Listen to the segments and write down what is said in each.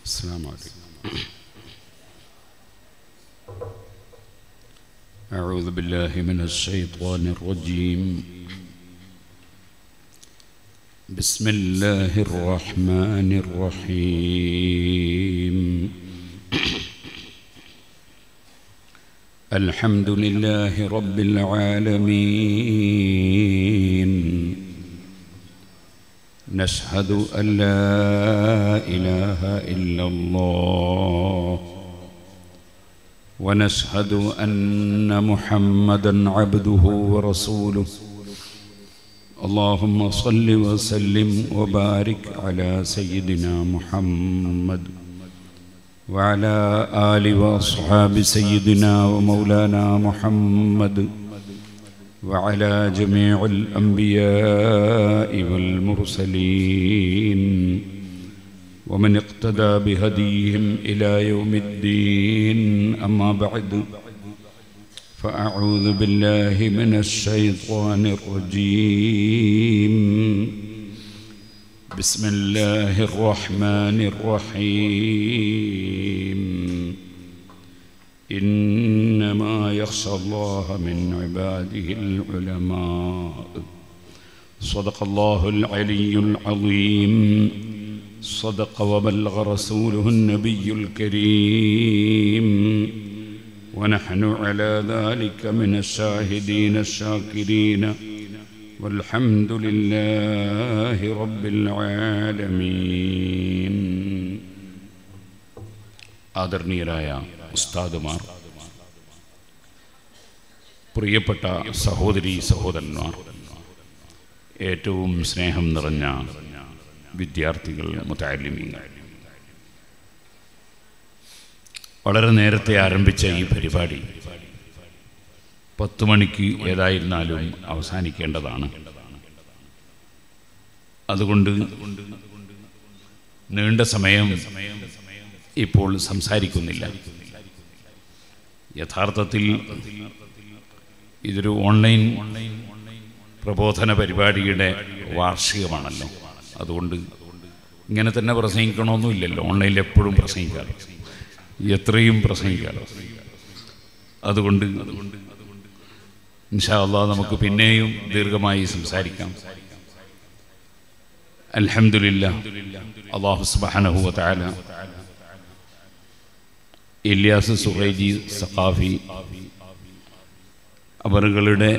السلام عليكم أعوذ بالله من الشيطان الرجيم بسم الله الرحمن الرحيم الحمد لله رب العالمين نشهد أن لا إله إلا الله ونشهد أن محمدا عبده ورسوله اللهم صل وسلم وبارك على سيدنا محمد وعلى آل وأصحاب سيدنا ومولانا محمد وعلى جميع الأنبياء والمرسلين ومن اقتدى بهديهم إلى يوم الدين أما بعد فأعوذ بالله من الشيطان الرجيم بسم الله الرحمن الرحيم إنما يخشى الله من عباده العلماء صدق الله العلي العظيم صدق وبلغ رسوله النبي الكريم ونحن على ذلك من الشاهدين الشاكرين والحمد لله رب العالمين ആദരണീയരായ ഉസ്താദുമാർ പ്രിയപ്പെട്ട സഹോദരി സഹോദരന്മാർ ഏറ്റവും സ്നേഹം നിറഞ്ഞ വിദ്യാർത്ഥികൾ മുത്താലിമീങ്ങൾ വളരെ നേരത്തെ ആരംഭിച്ച ഈ പരിപാടി പത്തു മണിക്ക് ഏതായിരുന്നാലും അവസാനിക്കേണ്ടതാണ് അതുകൊണ്ട് നീണ്ട സമയം ഇപ്പോൾ സംസാരിക്കുന്നില്ല യഥാർത്ഥത്തിൽ ഇതൊരു ഓൺലൈൻ പ്രബോധന പരിപാടിയുടെ വാർഷികമാണല്ലോ അതുകൊണ്ട് ഇങ്ങനെ തന്നെ പ്രസംഗിക്കണമെന്നില്ലല്ലോ ഓൺലൈനിൽ എപ്പോഴും പ്രസംഗിക്കാറ് എത്രയും പ്രസംഗിക്കാറ് അതുകൊണ്ട് ഇൻഷാല്ലാ നമുക്ക് പിന്നെയും ദീർഘമായി സംസാരിക്കാം അൽഹംദുലില്ല അള്ളാഹു സുബ്ഹാനഹു വതആല ഇല്യാസ് സുഹൈജി സഖാഫി അവറുകളുടെ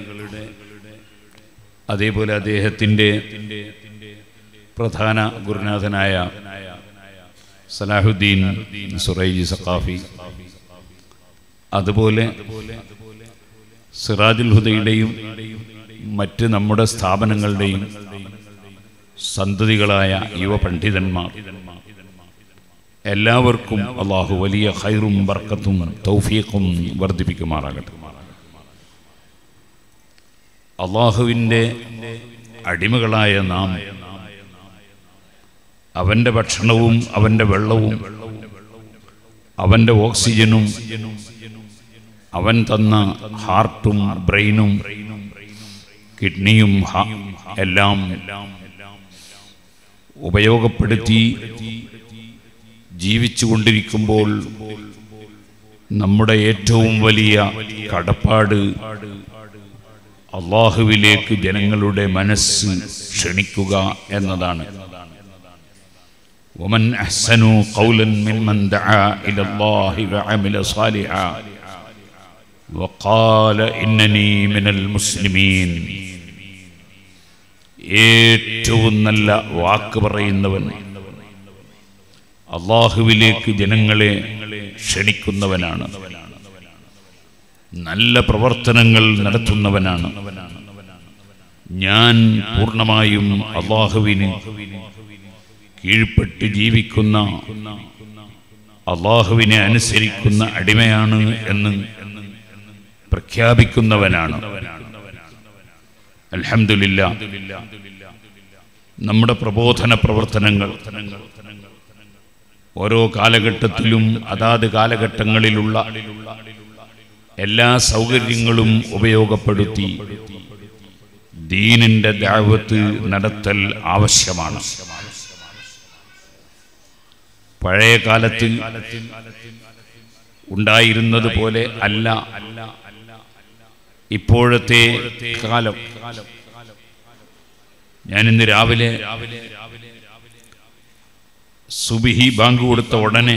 അതേപോലെ അദ്ദേഹത്തിൻ്റെ പ്രധാന ഗുരുനാഥനായ സലാഹുദ്ദീൻ സുറൈജി സഖാഫി അതുപോലെ സിറാജുൽ ഹുദയുടെയും മറ്റ് നമ്മുടെ സ്ഥാപനങ്ങളുടെയും സന്തതികളായ യുവ പണ്ഡിതന്മാർ എല്ലാവർക്കും അള്ളാഹു വലിയ ഹൈറും ബർക്കത്തും തൗഫീഖും വർദ്ധിപ്പിക്കുമാറാകട്ടെ അള്ളാഹുവിൻ്റെ അടിമകളായ നാം അവൻ്റെ ഭക്ഷണവും അവൻ്റെ വെള്ളവും അവൻ്റെ ഓക്സിജനും അവൻ തന്ന ഹാർട്ടും ബ്രെയിനും കിഡ്നിയും എല്ലാം ഉപയോഗപ്പെടുത്തി ജീവിച്ചു കൊണ്ടിരിക്കുമ്പോൾ നമ്മുടെ ഏറ്റവും വലിയ കടപ്പാട് അള്ളാഹുവിലേക്ക് ജനങ്ങളുടെ മനസ്സ് ക്ഷണിക്കുക എന്നതാണ് ومن أحسن قولا ممن دعا إلى الله وعمل صالحا وقال إنني من المسلمين ഏറ്റവും നല്ല വാക്ക് പറയുന്നവൻ അള്ളാഹുവിലേക്ക് ജനങ്ങളെ ക്ഷണിക്കുന്നവനാണ് നല്ല പ്രവർത്തനങ്ങൾ നടത്തുന്നവനാണ് ഞാൻ പൂർണ്ണമായും അള്ളാഹുവിന് കീഴ്പ്പെട്ട് ജീവിക്കുന്ന അള്ളാഹുവിനെ അനുസരിക്കുന്ന അടിമയാണ് എന്ന് പ്രഖ്യാപിക്കുന്നവനാണ് അൽഹമില്ല നമ്മുടെ പ്രബോധന പ്രവർത്തനങ്ങൾ ഓരോ കാലഘട്ടത്തിലും അതാത് കാലഘട്ടങ്ങളിലുള്ള എല്ലാ സൗകര്യങ്ങളും ഉപയോഗപ്പെടുത്തി ദീനിന്റെ ദാവത്ത് നടത്തൽ ആവശ്യമാണ് പഴയ കാലത്ത് ഉണ്ടായിരുന്നത് പോലെ അല്ല ഇപ്പോഴത്തെ കാലം ഞാൻ ഇന്ന് രാവിലെ സുബിഹി ബാങ്ക് കൊടുത്ത ഉടനെ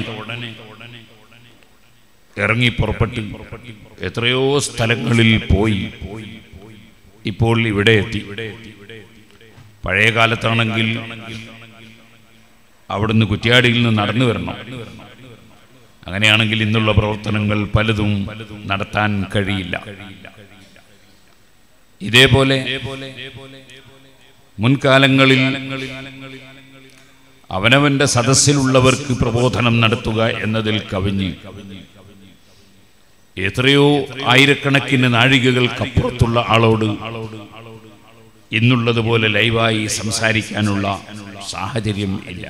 ഇറങ്ങി പുറപ്പെട്ട് എത്രയോ സ്ഥലങ്ങളിൽ പോയി ഇപ്പോൾ ഇവിടെ എത്തി പഴയ കാലത്താണെങ്കിൽ അവിടുന്ന് കുറ്റ്യാടിയിൽ നിന്ന് നടന്നു വരണം അങ്ങനെയാണെങ്കിൽ ഇന്നുള്ള പ്രവർത്തനങ്ങൾ പലതും നടത്താൻ കഴിയില്ല ഇതേപോലെ മുൻകാലങ്ങളിൽ അവനവന്റെ സദസ്സിലുള്ളവർക്ക് പ്രബോധനം നടത്തുക എന്നതിൽ കവിഞ്ഞ് എത്രയോ ആയിരക്കണക്കിന് നാഴികകൾക്കപ്പുറത്തുള്ള ആളോട് ഇന്നുള്ളതുപോലെ ലൈവായി സംസാരിക്കാനുള്ള സാഹചര്യം ഇല്ല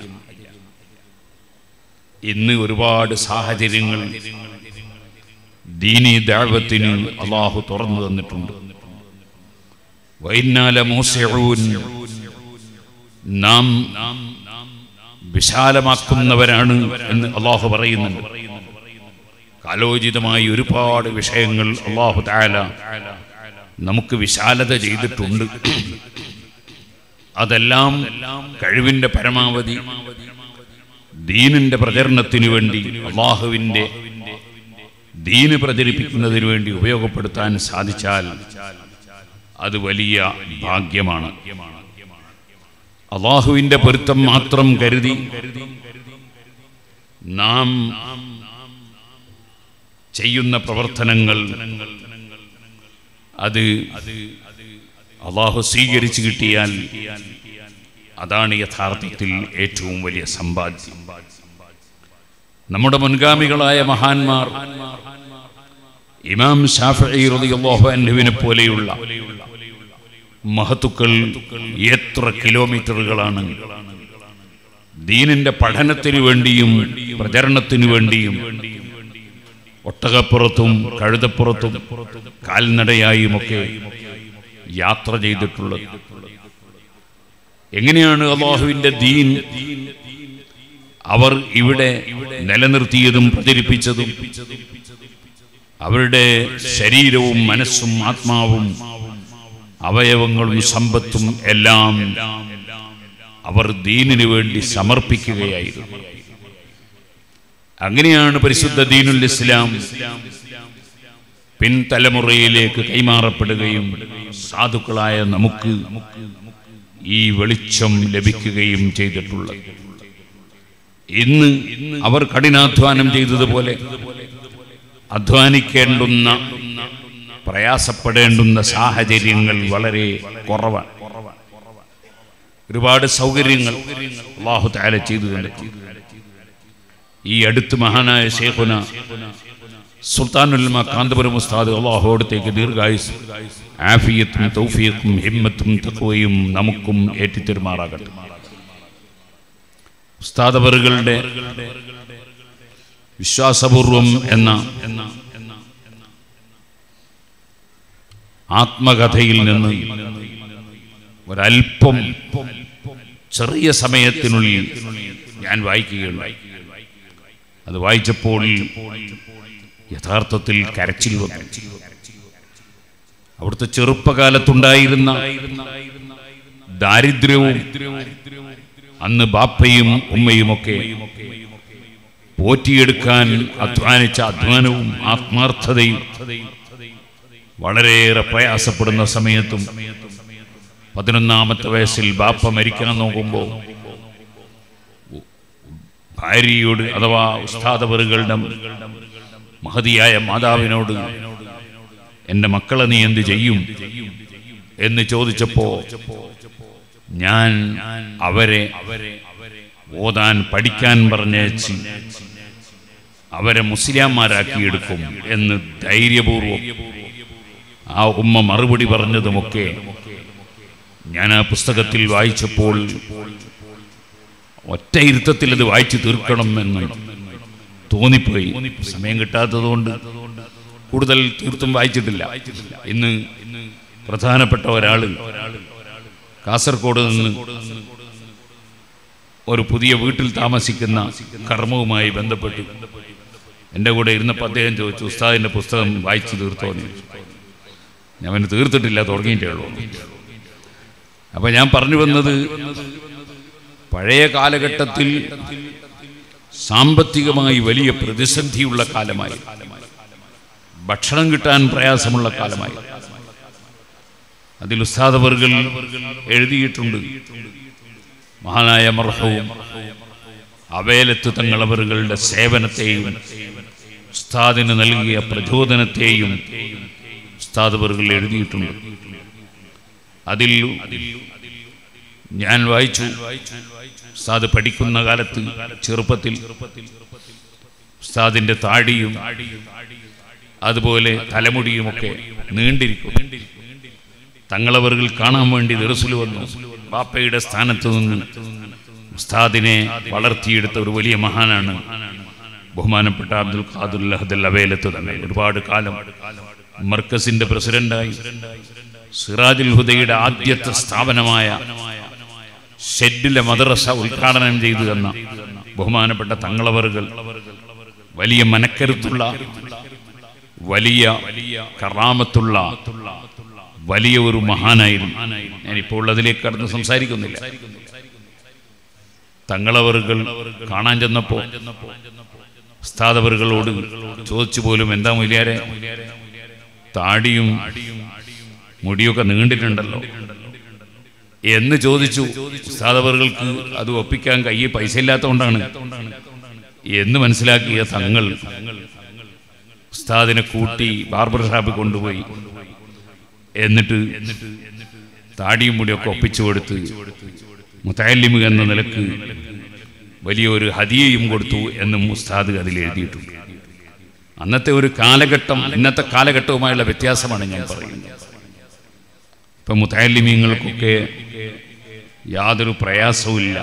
ഇന്ന് ഒരുപാട് സാഹചര്യങ്ങൾ ദീനി ദാഴ്വത്തിന് അള്ളാഹു തുറന്നു തന്നിട്ടുണ്ട് വൈന്നാല മൂസഊൻ നാം വിശാലമാക്കുന്നവരാണ് എന്ന് അള്ളാഹു പറയുന്നുണ്ട് കാലോചിതമായി ഒരുപാട് വിഷയങ്ങൾ അള്ളാഹു താല നമുക്ക് വിശാലത ചെയ്തിട്ടുണ്ട് അതെല്ലാം കഴിവിന്റെ പരമാവധി ദീനിന്റെ പ്രചരണത്തിനു വേണ്ടി അള്ളാഹുവിന്റെ ദീന് പ്രചരിപ്പിക്കുന്നതിന് വേണ്ടി ഉപയോഗപ്പെടുത്താൻ സാധിച്ചാൽ അത് വലിയ ഭാഗ്യമാണ് അള്ളാഹുവിന്റെ പൊരുത്തം മാത്രം കരുതി നാം ചെയ്യുന്ന പ്രവർത്തനങ്ങൾ അത് അള്ളാഹു സ്വീകരിച്ചു കിട്ടിയാൽ അതാണ് യഥാർത്ഥത്തിൽ ഏറ്റവും വലിയ സമ്പാദ്യം നമ്മുടെ മുൻഗാമികളായ മഹാന്മാർ ഇമാം ഷാഫി റളിയല്ലാഹു അൻഹുവിനെ പോലെയുള്ള മഹത്തുക്കൾ എത്ര കിലോമീറ്ററുകളാണ് ദീനിന്റെ പഠനത്തിനു വേണ്ടിയും പ്രചരണത്തിനു വേണ്ടിയും ഒട്ടകപ്പുറത്തും കഴുതപ്പുറത്തും കാൽനടയായുമൊക്കെ യാത്ര ചെയ്തിട്ടുള്ളത് എങ്ങനെയാണ് അള്ളാഹുവിന്റെ ദീൻ അവർ ഇവിടെ നിലനിർത്തിയതും പ്രചരിപ്പിച്ചതും അവരുടെ ശരീരവും മനസ്സും ആത്മാവും അവയവങ്ങളും സമ്പത്തും എല്ലാം അവർ ദീനിനു വേണ്ടി സമർപ്പിക്കുകയായിരുന്നു അങ്ങനെയാണ് പരിശുദ്ധ ദീനുൽ ഇസ്ലാം പിൻതലമുറയിലേക്ക് കൈമാറപ്പെടുകയും സാധുക്കളായ നമുക്ക് ഈ വെളിച്ചം ലഭിക്കുകയും ചെയ്തിട്ടുള്ളത് ഇന്ന് അവർ കഠിനാധ്വാനം ചെയ്തതുപോലെ അധ്വാനിക്കേണ്ടുന്ന പ്രയാസപ്പെടേണ്ടുന്ന സാഹചര്യങ്ങൾ വളരെ കുറവാണ് ഒരുപാട് സൗകര്യങ്ങൾ അള്ളാഹു താല ചെയ്തു തന്നിട്ടുണ്ട് ഈ അടുത്ത് മഹാനായ ഷേഖുന സുൽത്താനുൽമ കാന്തപുരം ഉസ്താദ് അള്ളാഹു അടുത്തേക്ക് ദീർഘായുസ് ആഫിയത്തും തൗഫീഖും ഹിമ്മത്തും തക്വയും നമുക്കും ഏറ്റിത്തെരുമാറാകട്ടെ ഉസ്താദവറുകളുടെ വിശ്വാസപൂർവം എന്ന ആത്മകഥയിൽ നിന്ന് ഒരൽപ്പം ചെറിയ സമയത്തിനുള്ളിൽ ഞാൻ വായിക്കുകയുണ്ടായി അത് വായിച്ചപ്പോൾ യഥാർത്ഥത്തിൽ കരച്ചിൽ വന്നു അവിടുത്തെ ചെറുപ്പകാലത്തുണ്ടായിരുന്ന ദാരിദ്ര്യവും അന്ന് ബാപ്പയും ഉമ്മയുമൊക്കെ പോറ്റിയെടുക്കാൻ അധ്വാനിച്ച അധ്വാനവും ആത്മാർത്ഥതയും വളരെയേറെ പ്രയാസപ്പെടുന്ന സമയത്തും പതിനൊന്നാമത്തെ വയസ്സിൽ ബാപ്പ മരിക്കാൻ നോക്കുമ്പോൾ ഭാര്യയോട് അഥവാ ഉസ്താദവറുകളുടെ മഹതിയായ മാതാവിനോട് എൻ്റെ മക്കളെ നീ എന്ത് ചെയ്യും എന്ന് ചോദിച്ചപ്പോ ഞാൻ അവരെ ഓതാൻ പഠിക്കാൻ പറഞ്ഞേച്ച് അവരെ മുസ്ലിംമാരാക്കിയെടുക്കും എന്ന് ധൈര്യപൂർവം ആ ഉമ്മ മറുപടി പറഞ്ഞതുമൊക്കെ ഞാൻ ആ പുസ്തകത്തിൽ വായിച്ചപ്പോൾ ഒറ്റ ഇരുത്തത്തിൽ അത് വായിച്ചു തീർക്കണം എന്ന് തോന്നിപ്പോയി സമയം കിട്ടാത്തതുകൊണ്ട് കൂടുതൽ തീർത്തും വായിച്ചിട്ടില്ല ഇന്ന് പ്രധാനപ്പെട്ട ഒരാൾ കാസർഗോഡ് നിന്ന് ഒരു പുതിയ വീട്ടിൽ താമസിക്കുന്ന കർമ്മവുമായി ബന്ധപ്പെട്ട് എൻ്റെ കൂടെ ഇരുന്നപ്പോൾ അദ്ദേഹം ചോദിച്ചു ഉസ്താദിൻ്റെ പുസ്തകം വായിച്ചു തീർത്തോ എന്ന് ചോദിച്ചു ഞാൻ അവന് തീർത്തിട്ടില്ല തുടങ്ങിയിട്ടേ ഉള്ളൂ അപ്പം ഞാൻ പറഞ്ഞു വന്നത് പഴയ കാലഘട്ടത്തിൽ സാമ്പത്തികമായി വലിയ പ്രതിസന്ധിയുള്ള കാലമായി ഭക്ഷണം കിട്ടാൻ പ്രയാസമുള്ള കാലമായി അതിൽ ഉസ്താദവർകൾ എഴുതിയിട്ടുണ്ട് മഹാനായ മർഹവും അവേലത്ത് തങ്ങളവറുകളുടെ സേവനത്തെയും ഉസ്താദിന് നൽകിയ പ്രചോദനത്തെയും ഉസ്താദവറുകൾ എഴുതിയിട്ടുണ്ട് അതിൽ ഞാൻ വായിച്ചു ഉസ്താദ് പഠിക്കുന്ന കാലത്ത് ചെറുപ്പത്തിൽ ഉസ്താദിന്റെ താടിയും അതുപോലെ തലമുടിയുമൊക്കെ നീണ്ടിരിക്കും തങ്ങളവറുകൾ കാണാൻ വേണ്ടി ദർസിൽ വന്നു ബാപ്പയുടെ സ്ഥാനത്ത് നിന്ന് ഉസ്താദിനെ വളർത്തിയെടുത്ത ഒരു വലിയ മഹാനാണ് ബഹുമാനപ്പെട്ട അബ്ദുൽ ഖാദുൽ അഹദൽ അവേലത്ത് തന്നെ ഒരുപാട് കാലം മർക്കസിന്റെ പ്രസിഡന്റായി സിറാജുൽ ഹുദയുടെ ആദ്യത്തെ സ്ഥാപനമായ ഷെഡിലെ മദ്രസ ഉദ്ഘാടനം ചെയ്തു തന്ന ബഹുമാനപ്പെട്ട തങ്ങളവറുകൾ വലിയ മനക്കരുത്തുള്ള വലിയ കറാമത്തുള്ള വലിയ ഒരു മഹാനായിരുന്നു ഞാനിപ്പോൾ അതിലേക്ക് കടന്ന് സംസാരിക്കുന്നില്ല തങ്ങളവറുകൾ കാണാൻ ചെന്നപ്പോ ഉസ്താദവറുകളോട് ചോദിച്ചു പോലും എന്താ മുലിയാരെ താടിയും മുടിയൊക്കെ നീണ്ടിട്ടുണ്ടല്ലോ എന്ന് ചോദിച്ചു ഉസ്താദവറുകൾക്ക് അത് ഒപ്പിക്കാൻ കയ്യിൽ പൈസ ഇല്ലാത്തതുകൊണ്ടാണ് എന്ന് മനസ്സിലാക്കിയ തങ്ങൾ ഉസ്താദിനെ കൂട്ടി ബാർബർ ഷാപ്പിൽ കൊണ്ടുപോയി എന്നിട്ട് താടിയും മുടിയൊക്കെ ഒപ്പിച്ചു കൊടുത്ത് മുത്തല്ലിമ് എന്ന നിലക്ക് വലിയൊരു ഹദിയയും കൊടുത്തു എന്നും ഉസ്താദ് അതിൽ എഴുതിയിട്ടുണ്ട് അന്നത്തെ ഒരു കാലഘട്ടം ഇന്നത്തെ കാലഘട്ടവുമായുള്ള വ്യത്യാസമാണ് ഞാൻ പറയുന്നത് ഇപ്പം മുത്തല്ലിമീങ്ങൾക്കൊക്കെ യാതൊരു പ്രയാസവുമില്ല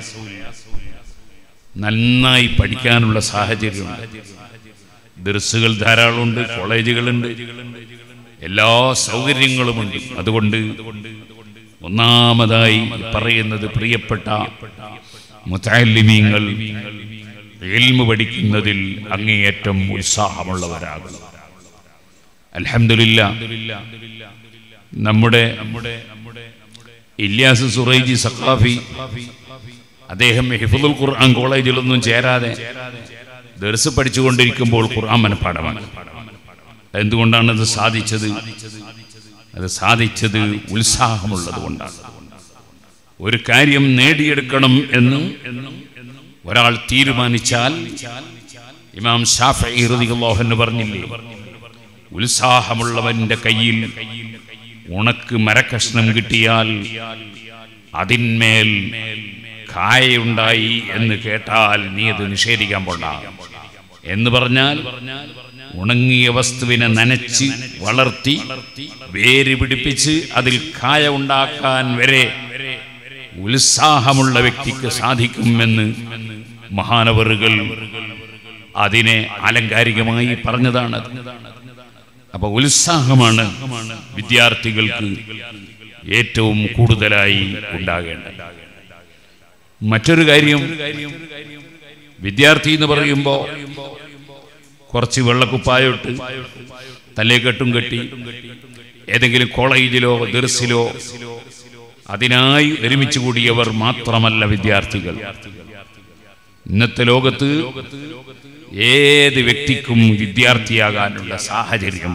നന്നായി പഠിക്കാനുള്ള സാഹചര്യമുണ്ട് ദർസുകൾ ധാരാളമുണ്ട് കോളേജുകളുണ്ട് എല്ലാ സൗകര്യങ്ങളുമുണ്ട് അതുകൊണ്ട് ഒന്നാമതായി പറയുന്നത് പ്രിയപ്പെട്ട മുത്താലിമീങ്ങൾ എൽമ് പഠിക്കുന്നതിൽ അങ്ങേയറ്റം ഉത്സാഹമുള്ളവരാകും അൽഹംദുലില്ല നമ്മുടെ ഇല്യാസ് സുറൈജി സഖാഫി അദ്ദേഹം ഹിഫുൽ ഖുർആൻ കോളേജിലൊന്നും ചേരാതെ ദർസ് പഠിച്ചുകൊണ്ടിരിക്കുമ്പോൾ ഖുർആൻ മനഃപ്പാടമാണ് എന്തുകൊണ്ടാണ് അത് സാധിച്ചത് അത് സാധിച്ചത് ഉത്സാഹമുള്ളത് കൊണ്ടാണ് ഒരു കാര്യം നേടിയെടുക്കണം എന്ന് ഒരാൾ തീരുമാനിച്ചാൽ ഇമാം ഷാഫി റളിയല്ലാഹു പറഞ്ഞില്ലേ ഉത്സാഹമുള്ളവന്റെ കയ്യിൽ ഉണക്ക് മരക്കഷ്ണം കിട്ടിയാൽ അതിന്മേൽ കായുണ്ടായി എന്ന് കേട്ടാൽ നീ അത് നിഷേധിക്കാൻ പോണ്ട എന്ന് പറഞ്ഞാൽ ഉണങ്ങിയ വസ്തുവിനെ നനച്ച് വളർത്തി വേര് പിടിപ്പിച്ച് അതിൽ കായ ഉണ്ടാക്കാൻ വരെ ഉത്സാഹമുള്ള വ്യക്തിക്ക് സാധിക്കുമെന്ന് മഹാനവറുകൾ അതിനെ ആലങ്കാരികമായി പറഞ്ഞതാണ് അപ്പൊ ഉത്സാഹമാണ് വിദ്യാർത്ഥികൾക്ക് ഏറ്റവും കൂടുതലായി ഉണ്ടാകേണ്ടത് മറ്റൊരു കാര്യം വിദ്യാർത്ഥി എന്ന് പറയുമ്പോൾ കുറച്ച് വെള്ളക്കുപ്പായോട്ട് തലേക്കെട്ടും കെട്ടി ഏതെങ്കിലും കോളേജിലോ ദർസിലോ അതിനായി ഒരുമിച്ച് കൂടിയവർ മാത്രമല്ല വിദ്യാർത്ഥികൾ ഇന്നത്തെ ലോകത്ത് ഏത് വ്യക്തിക്കും വിദ്യാർത്ഥിയാകാനുള്ള സാഹചര്യം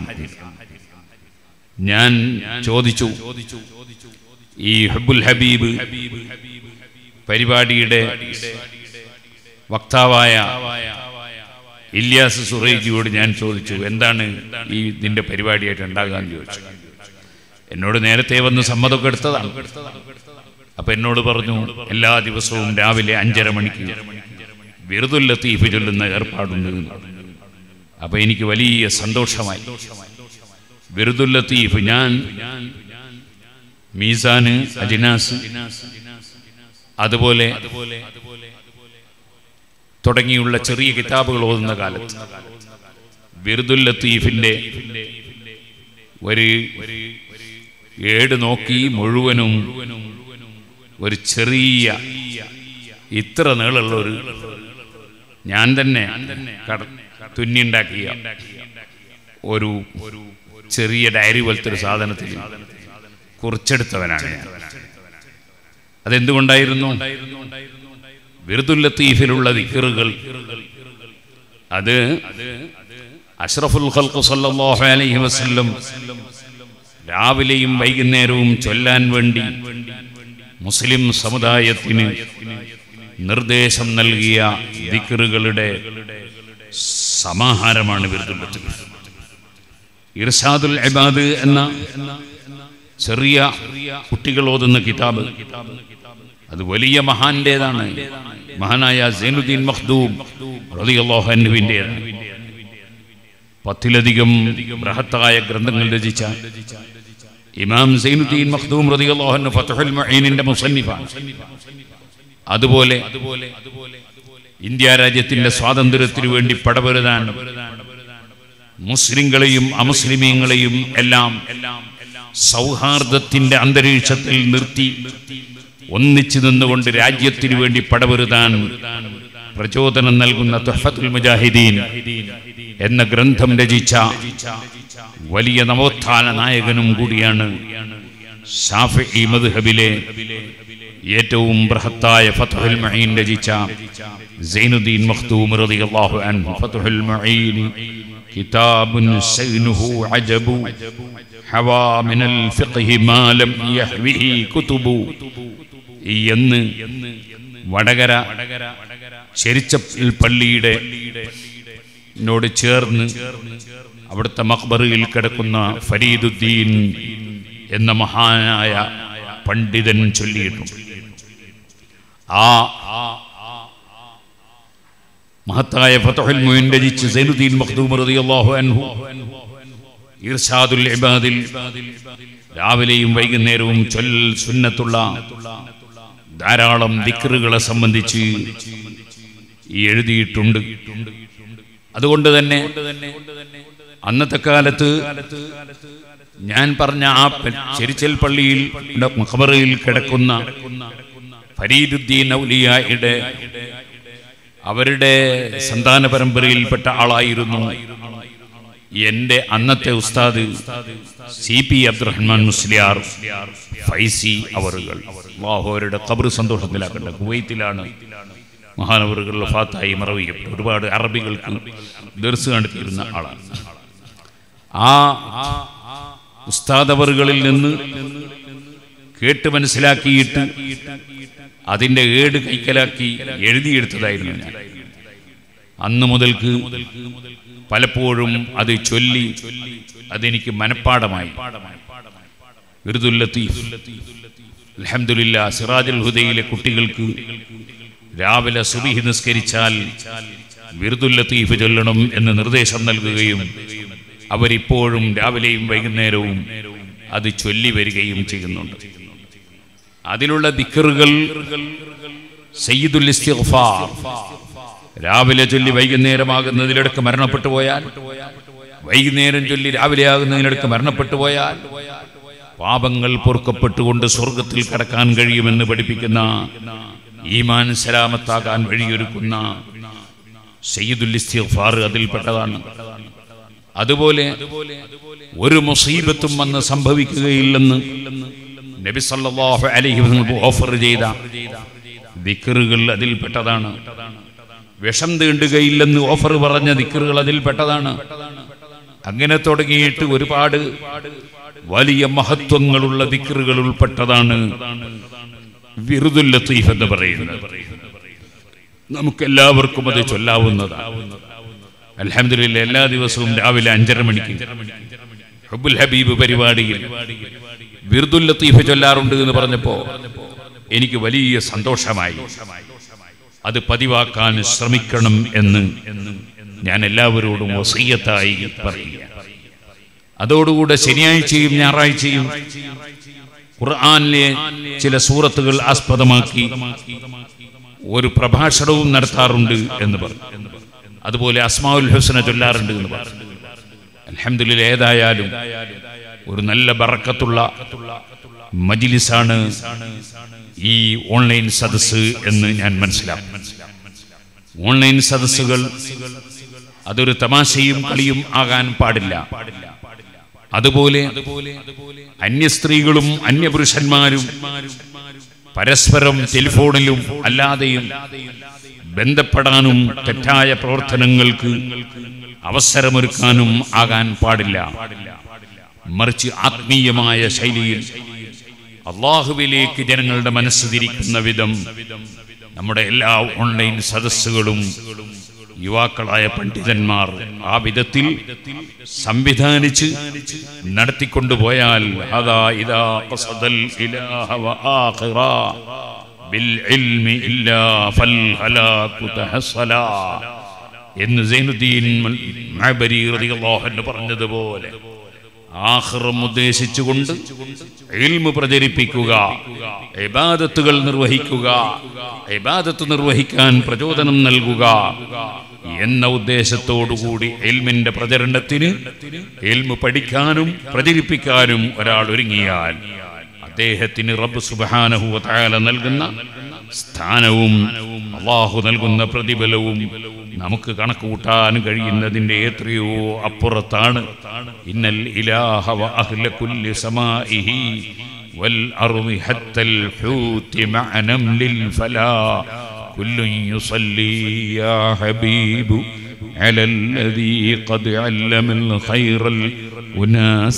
ഞാൻ ചോദിച്ചു ഈ ഹബ്ബുൽ ഹബീബ് പരിപാടിയുടെ വക്താവായ ഇല്യാസ് സുറൈജിയോട് ഞാൻ ചോദിച്ചു എന്താണ് ഈ ഇതിന്റെ പരിപാടിയായിട്ട് ഉണ്ടാകാന്ന് ചോദിച്ചു എന്നോട് നേരത്തെ വന്ന് സമ്മതമൊക്കെ എടുത്തതാണ് അപ്പൊ എന്നോട് പറഞ്ഞു എല്ലാ ദിവസവും രാവിലെ അഞ്ചര മണിക്ക് വിറുതുൽ ലത്തീഫ് ചൊല്ലുന്ന ഏർപ്പാടുണ്ട് എന്ന്. അപ്പൊ എനിക്ക് വലിയ സന്തോഷമായി വിറുതുൽ ലത്തീഫ് ഞാൻ മീസാന് അജിനാസ് അതുപോലെ തുടങ്ങിയുള്ള ചെറിയ കിതാബുകൾ ഓതുന്ന കാലത്ത് വിറുദുൽ ലത്തീഫിന്റെ ഒരു ഏട് നോക്കി മുഴുവനും ഒരു ചെറിയ ഇത്ര നീളമുള്ള ഒരു ഞാൻ തന്നെ കട- തുന്നിയുണ്ടാക്കിയ ഒരു ചെറിയ ഡയറി പോലത്തെ ഒരു സാധനത്തിൽ കുറിച്ചെടുത്തവനാണ് ഞാൻ അതെന്തുകൊണ്ടായിരുന്നു വിറുദുൽ ലത്തീഫിലുള്ള ദിക്കറുകൾ അത് അഷ്റഫുൽ ഖൽഖ് സല്ലല്ലാഹു അലൈഹി വസല്ലം രാവിലെയും വൈകുന്നേരവും ചൊല്ലാൻ വേണ്ടി മുസ്ലിം സമുദായത്തിന് നിർദ്ദേശം നൽകിയ ദിക്കറുകളുടെ സമാഹാരമാണ് വിറുദുൽ ലത്തീഫ് ഇർഷാദുൽ ഇബാദ് എന്ന ചെറിയ കുട്ടികൾ ഓതുന്ന കിതാബ് അത് വലിയ മഹാന്റേതാണ് മഹാനായ സൈനുദ്ദീൻ മഖ്ദൂം റളിയല്ലാഹു അൻഹുവിൻ്റെതാണ് പത്തിലധികം ബൃഹത്തായ ഗ്രന്ഥങ്ങൾ രചിച്ച ഇമാം സൈനുദ്ദീൻ മഖ്ദൂം റളിയല്ലാഹു അൻഹു ഫത്ഹുൽ മുഈനിന്റെ മുസന്നിഫാണ് അതുപോലെ ഇന്ത്യ രാജ്യത്തിന്റെ സ്വാതന്ത്ര്യത്തിനു വേണ്ടി പടപൊരുതാൻ മുസ്ലിങ്ങളെയും അമുസ്ലിമീങ്ങളെയും എല്ലാം സൗഹാർദ്ദത്തിന്റെ അന്തരീക്ഷത്തിൽ നിർത്തി ഒന്നിച്ചു നിന്നുകൊണ്ട് രാജ്യത്തിനു വേണ്ടി പടപൊരുതാൻ പ്രചോദനം നൽകുന്ന തുഹഫത്തുൽ മുജാഹിദീൻ എന്ന ഗ്രന്ഥം രചിച്ച വലിയ നവോത്ഥാന നായകനും കൂടിയാണ് ഷാഫി മദ്ഹബിലെ ഏറ്റവും ബൃഹത്തായ ഫത്ഹുൽ മുഈൻ രചിച്ച സൈനുദ്ദീൻ മഖ്ദൂം റളിയല്ലാഹു അൻഹു ഫത്ഹുൽ മുഈൻ കിതാബുൻ സൈനുഹു അജബു ഹവാ മിനൽ ഫിഖ്ഹി മാ ലം യഹ്വിഹി കുതുബു എന്ന് വടകര ചെരിച്ചപ്പൽ പള്ളിയുടെ നോട് ചേർന്ന് അവിടുത്തെ മക്ബറിൽ കിടക്കുന്ന ഫരീദുദ്ദീൻ എന്ന മഹാനായ പണ്ഡിതൻ ചൊല്ലിയിട്ടുണ്ട് ആ മഹത്തായ ഫതഹുൽ മുയിൻ രചിച്ച് സൈനുദ്ദീൻ മഖ്ദൂം റളിയല്ലാഹു അൻഹു ഇർഷാദുൽ ഇബാദിൽ രാവിലെയും വൈകുന്നേരവും ചൊൽ സുന്നത്തുള്ള ധാരാളം ദിക്റുകളെ സംബന്ധിച്ച് ഈ എഴുതിയിട്ടുണ്ട് അതുകൊണ്ട് തന്നെ അന്നത്തെ കാലത്ത് ഞാൻ പറഞ്ഞ ആ പ- ചെരിച്ചൽ പള്ളിയിൽ മഖബറയിൽ കിടക്കുന്ന ഫരീദുദ്ദീൻ ഔലിയായുടെ അവരുടെ സന്താന പരമ്പരയിൽപ്പെട്ട ആളായിരുന്നു എന്റെ അന്നത്തെ ഉസ്താദ് സി പി അബ്ദുറഹ്മാൻ മുസ്ലിയാർ ഫൈസി അവറുകൾ അള്ളാഹുവരുടെ ഖബർ സന്തോഷത്തിലാക്കട്ടെ കുവൈത്തിലാണ് മഹാനവറുകൾ ഫാത്തായി മറവിക്കപ്പെട്ടു ഒരുപാട് അറബികൾക്ക് ദർസ് കണ്ടെത്തിയിരുന്ന ആളാണ് ആ ഉസ്താദ് അവറുകളിൽ നിന്ന് കേട്ട് മനസ്സിലാക്കിയിട്ട് അതിന്റെ ഏട് കൈക്കലാക്കി എഴുതിയെടുത്തതായിരുന്നു ഞാൻ അന്ന് മുതൽക്ക് പലപ്പോഴും അത് ചൊല്ലി അതെനിക്ക് മനഃപ്പാടമായി വിറുദുൽ ലത്തീഫ് അൽഹംദുലില്ലാ സിറാജുൽ ഹുദയിലെ കുട്ടികൾക്ക് രാവിലെ സുബിഹി നിസ്കരിച്ചാൽ വിറുദുൽ ലത്തീഫ് ചൊല്ലണം എന്ന് നിർദ്ദേശം നൽകുകയും അവരിപ്പോഴും രാവിലെയും വൈകുന്നേരവും അത് ചൊല്ലി വരികയും ചെയ്യുന്നുണ്ട് അതിലുള്ള ദിക്കറുകൾ സയ്യിദുൽ ഇസ്തിഗ്ഫാർ രാവിലെ ചൊല്ലി വൈകുന്നേരമാകുന്നതിലിടക്ക് മരണപ്പെട്ടു പോയാൽ വൈകുന്നേരം ചൊല്ലി രാവിലെ ആകുന്നതിനിടക്ക് മരണപ്പെട്ടു പോയാൽ പാപങ്ങൾ പൊറുക്കപ്പെട്ടുകൊണ്ട് സ്വർഗത്തിൽ കടക്കാൻ കഴിയുമെന്ന് പഠിപ്പിക്കുന്ന ഈമാൻ സലാമത്താകാൻ വഴിയൊരുക്കുന്ന സയ്യിദുൽ ഇസ്തിഗ്ഫാർ അതിൽപ്പെട്ടതാണ് അതുപോലെ ഒരു മുസീബത്തും വന്ന് സംഭവിക്കുകയില്ലെന്ന് നബി സല്ലല്ലാഹു അലൈഹി വസല്ലം ഓഫർ ചെയ്ത ദിക്റുകൾ അതിൽപ്പെട്ടതാണ് വിഷം തീണ്ടുകയില്ലെന്ന് ഓഫർ പറഞ്ഞ ദിക്റുകൾ അതിൽപ്പെട്ടതാണ് അങ്ങനെ തുടങ്ങിയിട്ട് ഒരുപാട് വലിയ മഹത്വങ്ങളുള്ള ദിക്റുകൾ ഉൾപ്പെട്ടതാണ് വിറുദുൽ ലത്തീഫ് എന്ന് പറയുന്നത് നമുക്കെല്ലാവർക്കും അത് ചൊല്ലാവുന്നതാണ് അൽഹംദുലില്ലാ എല്ലാ ദിവസവും രാവിലെ അഞ്ചര മണിക്ക് ഹുബുൽ ഹബീബ് പരിപാടിയിൽ വിറുദുൽ ലത്തീഫ് ചൊല്ലാറുണ്ട് എന്ന് പറഞ്ഞപ്പോ എനിക്ക് വലിയ സന്തോഷമായി അത് പതിവാക്കാൻ ശ്രമിക്കണം എന്ന് ഞാൻ എല്ലാവരോടും വസീയത്തായി പറയുക അതോടുകൂടെ ശനിയാഴ്ചയും ഞായറാഴ്ചയും ഖുർആനിലെ ചില സൂറത്തുകൾ ആസ്പദമാക്കി ഒരു പ്രഭാഷണവും നടത്താറുണ്ട് എന്ന് പറഞ്ഞു അതുപോലെ അസ്മാഉൽ ഹുസന ചൊല്ലാറുണ്ട് എന്ന് പറഞ്ഞു അൽഹംദുലില്ലാ ഏതായാലും ഒരു നല്ല ബറക്കത്തുള്ള മജിലിസാണ് ഈ ഓൺലൈൻ സദസ്സ് എന്ന് ഞാൻ മനസ്സിലാക്കും ഓൺലൈൻ സദസ്സുകൾ അതൊരു തമാശയും കളിയും ആകാൻ പാടില്ല അതുപോലെ അന്യ സ്ത്രീകളും അന്യ പുരുഷന്മാരും പരസ്പരം ടെലിഫോണിലും അല്ലാതെയും ബന്ധപ്പെടാനും തെറ്റായ പ്രവർത്തനങ്ങൾക്ക് അവസരമൊരുക്കാനും ആകാൻ പാടില്ല മറിച്ച് ആത്മീയമായ ശൈലിയിൽ അള്ളാഹുവിലേക്ക് ജനങ്ങളുടെ മനസ്സ് തിരിക്കുന്ന വിധം നമ്മുടെ എല്ലാ ഓൺലൈൻ സദസ്സുകളും യുവാക്കളായ പണ്ഡിതന്മാർ ആ വിധത്തിൽ സംവിധാനിച്ച് നടത്തിക്കൊണ്ടുപോയാൽ അതാ ഇതാ ഖസദൽ ഇലാഹ വആഖിറ ബിൽ ഇൽമി ഇല്ലാ ഫൽ ഹലാകു തഹസ്സല എന്ന് സൈനുദ്ദീൻ മഅബരി റളിയല്ലാഹു അൻഹു പറഞ്ഞതുപോലെ ആഖിറം ഉദ്ദേശിച്ചുകൊണ്ട് ഇൽമു പ്രചരിപ്പിക്കുക ഇബാദത്തുകൾ നിർവഹിക്കുക ഇബാദത്ത് നിർവഹിക്കാൻ പ്രചോദനം നൽകുക എന്ന ഉദ്ദേശത്തോടുകൂടി എൽമിന്റെ പ്രചരണത്തിന് എൽമു പഠിക്കാനും പ്രചരിപ്പിക്കാനും ഒരാൾ ഒരുങ്ങിയാൽ അദ്ദേഹത്തിന് റബ്ബ് സുബ്ഹാനഹു വതആല നൽകുന്ന സ്ഥാനവും അള്ളാഹു നൽകുന്ന പ്രതിഫലവും നമുക്ക് കണക്ക് കൂട്ടാൻ കഴിയുന്നതിന്റെ എത്രയോ അപ്പുറത്താണ് ഇന്നൽ ഇലാഹ വ അഹ്ല കുല്ലി സമാഇഹി വൽ അർളി ഹത്തൽ ഹൂതി മഅ നംലിൽ ഫലാ കുല്ലു യുസല്ലി യാ ഹബീബു على الذي قد علم الخير الأناس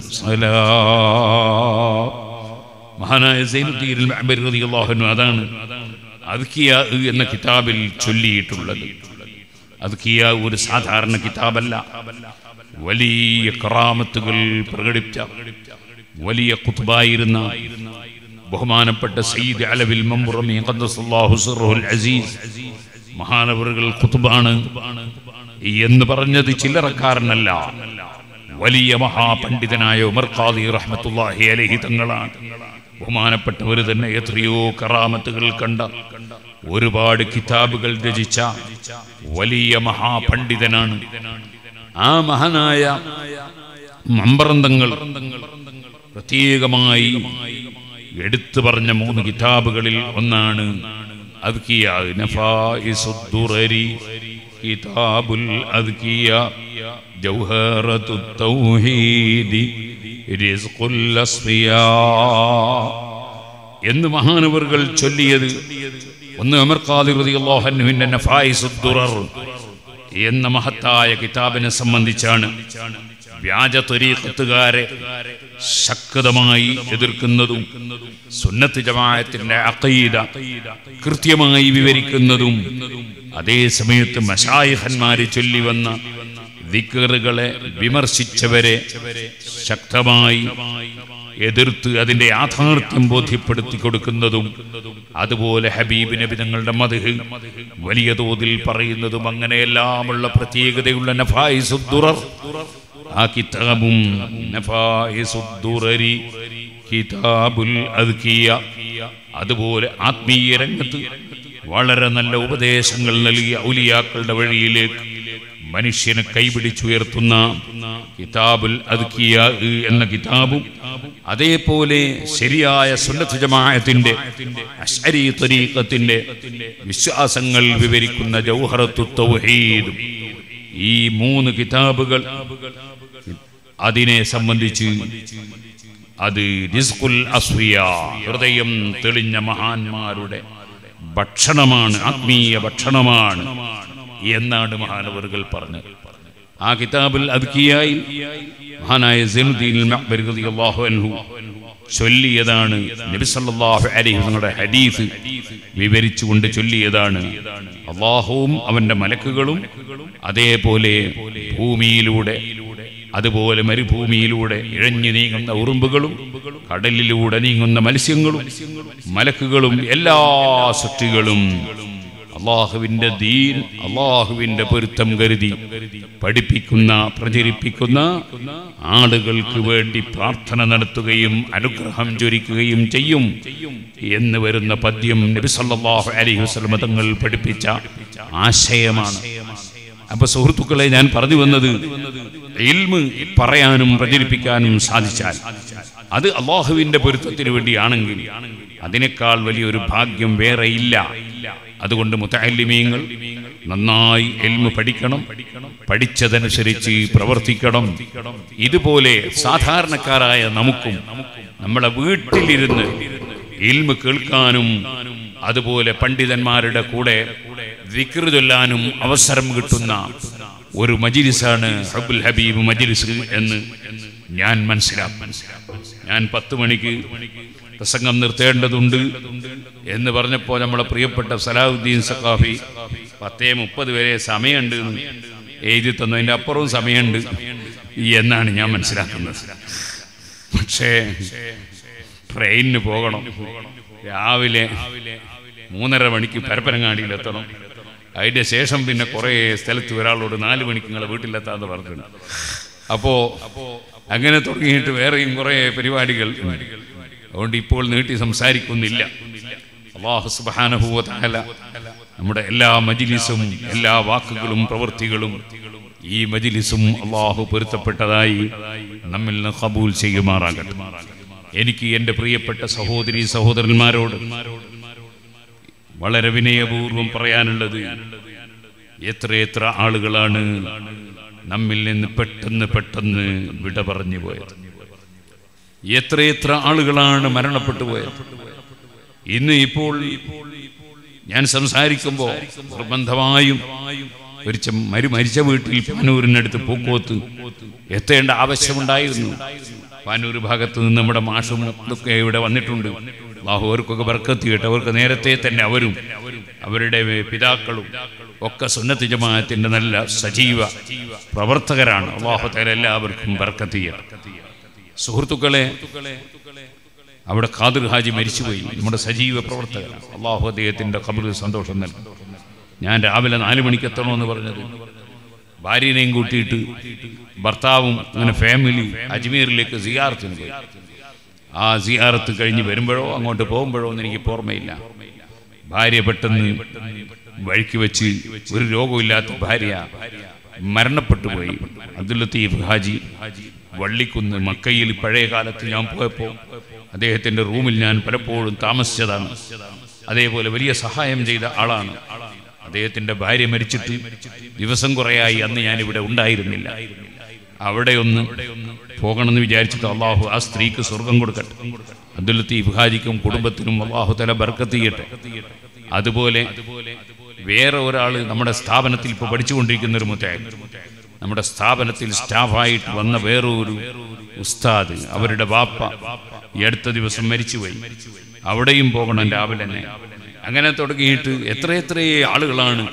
صلاة മഹാനായ സൈനുദ്ദീൻ മഅബരി റളിയല്ലാഹു അൻഹു അതാണ് അദ്കിയ എന്ന കിതാബിൽ ചൊല്ലിയിട്ടുള്ളത് അദ്കിയ ഒരു സാധാരണ കിതാബല്ല വലിയ കറാമത്തുകൾ പ്രകടിപ്പിച്ച വലിയ കുത്തുബായിരുന്ന ബഹുമാനപ്പെട്ട സയ്യിദ് അലവിൽ മമ്പുറമി ഖദ്ദസല്ലാഹു സിർറുൽ അസീസ് മഹാനവറുകൾ കുത്തുബാണ് എന്ന് പറഞ്ഞത് ചില്ലറക്കാരനല്ല വലിയ മഹാപണ്ഡിതനായ ഉമർ ഖാദി റഹ്മത്തുള്ളാഹി അലൈഹി തങ്ങളാണ് ബഹുമാനപ്പെട്ടവർ തന്നെ എത്രയോ കറാമത്തുകൾ കണ്ട ഒരുപാട് കിതാബുകൾ രചിച്ച വലിയ മഹാപണ്ഡിതനാണ് ആ മഹാനായ മമ്പറന്തങ്ങൾ പ്രത്യേകമായി എടുത്തു പറഞ്ഞ മൂന്ന് കിതാബുകളിൽ ഒന്നാണ് അദ്കിയ നഫായിസുദ്ദുറരി കിതാബുൽ അദ്കിയ ജൗഹറത്തു തൗഹീദി റിസ്ഖുൽ അസ്ഫിയാ എന്ന് മഹാനവറുകൾ ചൊല്ലിയത് ഒന്ന് അമർ ഖാദിർ റളിയല്ലാഹു അൻഹുവിന്റെ നഫായിസുദ്ദുറർ എന്ന മഹത്തായ കിതാബിനെ സംബന്ധിച്ചാണ് വ്യാജ ത്വരീഖത്തുകാരെ ശക്തമായി എതിർക്കുന്നതും സുന്നത്ത് ജമാഅത്തിന്റെ അഖീദ കൃത്യമായി വിവരിക്കുന്നതും അതേ സമയത്ത് മശായിഹന്മാര് ചൊല്ലി വന്ന ദിക്കറുകളെ വിമർശിച്ചവരെ ശക്തമായി എതിർത്ത് അതിന്റെ യാഥാർത്ഥ്യം ബോധ്യപ്പെടുത്തി കൊടുക്കുന്നതും അതുപോലെ ഹബീബ് നബി തങ്ങളുടെ മധു വലിയ തോതിൽ പറയുന്നതും അങ്ങനെയെല്ലാമുള്ള പ്രത്യേകതയുള്ള നഫായിസുദ്ദുറർ ആ കിതാബും നഫായിസുദ്ദുറരി കിതാബുൽ അദ്കിയ അതുപോലെ ആത്മീയ രംഗത്ത് വളരെ നല്ല ഉപദേശങ്ങൾ നൽകിയ ഔലിയാക്കളുടെ വഴിയിലേക്ക് മനുഷ്യനെ കൈപിടിച്ചുയർത്തുന്ന കിതാബുൽ അദ്കിയ എന്ന കിതാബും അതേപോലെ ശരിയായ സുന്നത്ത് ജമാഅത്തിന്റെ അശ്അരി തരീഖത്തിന്റെ വിശ്വാസങ്ങൾ വിവരിക്കുന്ന ജൗഹറത്തു തൗഹീദും ഈ മൂന്ന് കിതാബുകൾ അതിനെ സംബന്ധിച്ച് അത് റിസ്ഖുൽ അസ്വിയ ഹൃദയം തെളിഞ്ഞ മഹാന്മാരുടെ ഭക്ഷണമാണ് ആത്മീയ ഭക്ഷണമാണ് എന്നാണ് മഹാനവറുകൾ പറഞ്ഞത് ആ കിതാബിൽ അദ്കിയായി മഹാനായ സൈനുദ്ദീൻ മഅ്ബരി റളിയല്ലാഹു അൻഹു ചൊല്ലിയതാണ് നബി സല്ലല്ലാഹു അലൈഹി തങ്ങളുടെ ഹദീസ് വിവരിച്ചുകൊണ്ട് ചൊല്ലിയതാണ് അള്ളാഹുവും അവന്റെ മലക്കുകളും അതേപോലെ ഭൂമിയിലൂടെ അതുപോലെ മരുഭൂമിയിലൂടെ ഇഴഞ്ഞു നീങ്ങുന്ന ഉറുമ്പുകളും കടലിലൂടെ നീങ്ങുന്ന മത്സ്യങ്ങളും മലക്കുകളും എല്ലാ സൃഷ്ടികളും അള്ളാഹുവിന്റെ ദീൻ അള്ളാഹുവിന്റെ പൊരുത്തം കരുതി പഠിപ്പിക്കുന്ന പ്രചരിപ്പിക്കുന്ന ആളുകൾക്ക് വേണ്ടി പ്രാർത്ഥന നടത്തുകയും അനുഗ്രഹം ചൊരിക്കുകയും ചെയ്യും എന്ന് വരുന്ന പദ്യം നബി സല്ലല്ലാഹു അലൈഹി വസല്ലം തങ്ങൾ പഠിപ്പിച്ച ആശയമാണ് അപ്പൊ സുഹൃത്തുക്കളെ ഞാൻ പറഞ്ഞു വന്നത് ഇൽമ് പറയാനും പ്രചരിപ്പിക്കാനും സാധിച്ചാൽ അത് അള്ളാഹുവിന്റെ പൊരുത്തത്തിന് വേണ്ടിയാണെങ്കിൽ അതിനേക്കാൾ വലിയൊരു ഭാഗ്യം വേറെ ഇല്ല അതുകൊണ്ട് മുത്തല്ലിമീങ്ങൾ നന്നായി എൽമ് പഠിക്കണം പഠിച്ചതനുസരിച്ച് പ്രവർത്തിക്കണം ഇതുപോലെ സാധാരണക്കാരായ നമുക്കും നമ്മളെ വീട്ടിലിരുന്ന് ഇൽമ് കേൾക്കാനും അതുപോലെ പണ്ഡിതന്മാരുടെ കൂടെ വിക്ർ ചൊല്ലാനും അവസരം കിട്ടുന്ന ഒരു മജിലിസാണ് ഹബുൽ ഹബീബ് മജിലിസ് എന്ന് ഞാൻ മനസ്സിലാക്കും ഞാൻ പത്ത് മണിക്ക് പ്രസംഗം നിർത്തേണ്ടതുണ്ട് എന്ന് പറഞ്ഞപ്പോൾ നമ്മളെ പ്രിയപ്പെട്ട സലാഹുദ്ദീൻ സഖാഫി പത്തേ മുപ്പത് വരെ സമയമുണ്ട് എന്ന് എഴുതി തന്നു അതിൻ്റെ അപ്പുറവും സമയമുണ്ട് എന്നാണ് ഞാൻ മനസ്സിലാക്കുന്നത് പക്ഷേ ട്രെയിനിന് പോകണം രാവിലെ മൂന്നര മണിക്ക് പരപ്പനങ്ങാടിയിലെത്തണം അതിൻ്റെ ശേഷം പിന്നെ കുറേ സ്ഥലത്ത് ഒരാളോട് നാല് മണിക്ക് നിങ്ങളെ വീട്ടിലെത്താന്ന് പറഞ്ഞിട്ടുണ്ട് അപ്പോൾ അങ്ങനെ തുടങ്ങിയിട്ട് വേറെയും കുറേ പരിപാടികൾ ഉണ്ട്. അതുകൊണ്ട് ഇപ്പോൾ നീട്ടി സംസാരിക്കുന്നില്ല അള്ളാഹു സുബ്ഹാനഹു വ തആല നമ്മുടെ എല്ലാ മജിലിസും എല്ലാ വാക്കുകളും പ്രവൃത്തികളും ഈ മജിലിസും അള്ളാഹു പൊരുത്തപ്പെട്ടതായി നമ്മിൽ നിന്ന് കബൂൽ ചെയ്യുമാറാകട്ടെ എനിക്ക് എൻ്റെ പ്രിയപ്പെട്ട സഹോദരി സഹോദരന്മാരോട് വളരെ വിനയപൂർവം പറയാനുള്ളത് എത്രയെത്ര ആളുകളാണ് നമ്മിൽ നിന്ന് പെട്ടെന്ന് പെട്ടെന്ന് വിട പറഞ്ഞു പോയത് എത്രയെത്ര ആളുകളാണ് മരണപ്പെട്ടു പോയത് ഇന്ന് ഇപ്പോൾ ഞാൻ സംസാരിക്കുമ്പോൾ നിർബന്ധമായും ഒരു ചെ- മരു മരിച്ച വീട്ടിൽ പാനൂരിനടുത്ത് പൂക്കോത്ത് എത്തേണ്ട ആവശ്യമുണ്ടായിരുന്നു പാനൂർ ഭാഗത്ത് നിന്ന് നമ്മുടെ മാഷും ഒക്കെ ഇവിടെ വന്നിട്ടുണ്ട് അള്ളാഹു അവർക്കൊക്കെ ബർക്കത്ത് ചെയ്യട്ടെ അവർക്ക് നേരത്തെ തന്നെ അവരും അവരുടെ പിതാക്കളും ഒക്കെ സുന്നത്ത് ജമാഅത്തിന്റെ നല്ല സജീവ പ്രവർത്തകരാണ് അള്ളാഹു തആല എല്ലാവർക്കും ബർക്കത്ത് ചെയ്യട്ടെ സുഹൃത്തുക്കളെ അവിടെ ഖാദിർ ഹാജി മരിച്ചുപോയി നമ്മുടെ സജീവ പ്രവർത്തകരാണ് അള്ളാഹു അദ്ദേഹത്തിന്റെ കബറിൽ സന്തോഷം നൽകും ഞാൻ രാവിലെ നാല് മണിക്ക് എത്തണമെന്ന് പറഞ്ഞത് ഭാര്യനെയും കൂട്ടിയിട്ട് ഭർത്താവും അങ്ങനെ ഫാമിലി അജ്മീറിലേക്ക് സിയാറത്തിന് പോയി ആ സിയാറത്ത് കഴിഞ്ഞ് വരുമ്പോഴോ അങ്ങോട്ട് പോകുമ്പോഴോ ഒന്നും എനിക്ക് ഓർമ്മയില്ല ഭാര്യ പെട്ടെന്ന് വഴിക്ക് വെച്ച് ഒരു രോഗമില്ലാത്ത ഭാര്യ മരണപ്പെട്ടു പോയി അബ്ദുൽ ലത്തീഫ് ഹാജി വള്ളിക്കുന്ന് മക്കയിൽ പഴയ കാലത്ത് ഞാൻ പോയപ്പോൾ അദ്ദേഹത്തിന്റെ റൂമിൽ ഞാൻ പലപ്പോഴും താമസിച്ചതാണ് അതേപോലെ വലിയ സഹായം ചെയ്ത ആളാണ് അദ്ദേഹത്തിന്റെ ഭാര്യ മരിച്ചിട്ട് ദിവസം കുറയായി അന്ന് ഞാൻ ഇവിടെ ഉണ്ടായിരുന്നില്ല അവിടെ ഒന്ന് പോകണമെന്ന് വിചാരിച്ചിട്ട് അള്ളാഹു ആ സ്ത്രീക്ക് സ്വർഗം കൊടുക്കട്ടെ അബ്ദുൽ ലത്തീഫ് ഹാജിക്കും കുടുംബത്തിനും അള്ളാഹു തല ബർക്കത്ത് ചെയ്യട്ടെ അതുപോലെ വേറെ ഒരാൾ നമ്മുടെ സ്ഥാപനത്തിൽ ഇപ്പോൾ പഠിച്ചുകൊണ്ടിരിക്കുന്ന ഒരു മുത്തേ നമ്മുടെ സ്ഥാപനത്തിൽ സ്റ്റാഫായിട്ട് വന്ന വേറൊരു ഉസ്താദ് അവരുടെ വാപ്പ ഈ അടുത്ത ദിവസം മരിച്ചുപോയി അവിടെയും പോകണം രാവിലെ തന്നെ അങ്ങനെ തുടങ്ങിയിട്ട് എത്രയെത്ര ആളുകളാണ്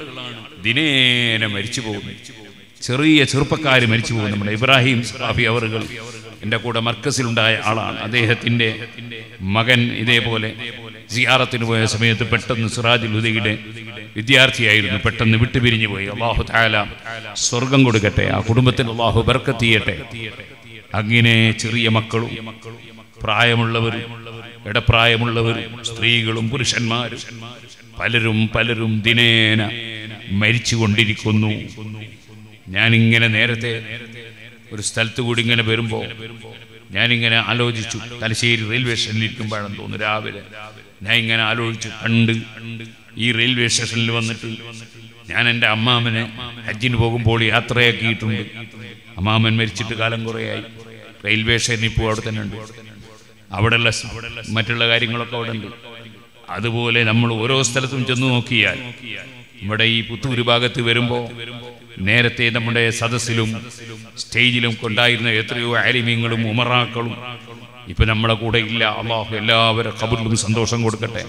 ദിനേന മരിച്ചു പോകുന്നത് ചെറിയ ചെറുപ്പക്കാർ മരിച്ചു പോകും നമ്മുടെ ഇബ്രാഹിം സാഫി അവറുകൾ എൻ്റെ കൂടെ മർക്കസിലുണ്ടായ ആളാണ് അദ്ദേഹത്തിൻ്റെ മകൻ ഇതേപോലെ സിയാറത്തിന് പോയ സമയത്ത് പെട്ടെന്ന് സിറാജുൽ ഹുദയുടെ വിദ്യാർത്ഥിയായിരുന്നു പെട്ടെന്ന് വിട്ടുപിരിഞ്ഞു പോയി അള്ളാഹു താല സ്വർഗം കൊടുക്കട്ടെ ആ കുടുംബത്തിന് അള്ളാഹു ബർക്കത്ത് ചെയ്യട്ടെ അങ്ങനെ ചെറിയ മക്കളും പ്രായമുള്ളവരും ഇടപ്രായമുള്ളവരും സ്ത്രീകളും പുരുഷന്മാരും പലരും പലരും ദിനേന മരിച്ചുകൊണ്ടിരിക്കുന്നു ഞാനിങ്ങനെ നേരത്തെ ഒരു സ്ഥലത്ത് കൂടി ഇങ്ങനെ വരുമ്പോൾ ഞാനിങ്ങനെ ആലോചിച്ചു തലശ്ശേരി റെയിൽവേ സ്റ്റേഷനിൽ ഇരിക്കുമ്പോഴാണെന്ന് തോന്നുന്നു രാവിലെ ഞാൻ ഇങ്ങനെ ആലോചിച്ചു കണ്ട് ഈ റെയിൽവേ സ്റ്റേഷനിൽ വന്നിട്ട് ഞാൻ എൻ്റെ അമ്മാമനെ ഹജ്ജിന് പോകുമ്പോൾ യാത്രയാക്കിയിട്ടുണ്ട് അമ്മാമൻ മരിച്ചിട്ട് കാലം കുറേയായി റെയിൽവേ സ്റ്റേഷനിൽ ഇപ്പോൾ അവിടെ തന്നെ ഉണ്ട് അവിടെയുള്ള സ് മറ്റുള്ള കാര്യങ്ങളൊക്കെ അവിടെ ഉണ്ട് അതുപോലെ നമ്മൾ ഓരോ സ്ഥലത്തും ചെന്ന് നോക്കിയാൽ നമ്മുടെ ഈ പുത്തൂര് ഭാഗത്ത് വരുമ്പോൾ നേരത്തെ നമ്മുടെ സദസ്സിലും സ്റ്റേജിലും കൊണ്ടായിരുന്ന എത്രയോ ആലിമ്യങ്ങളും ഉമറാക്കളും ഇപ്പൊ നമ്മളെ കൂടെ ഇല്ല അള്ളാഹു എല്ലാവരുടെ ഖബറിലും സന്തോഷം കൊടുക്കട്ടെ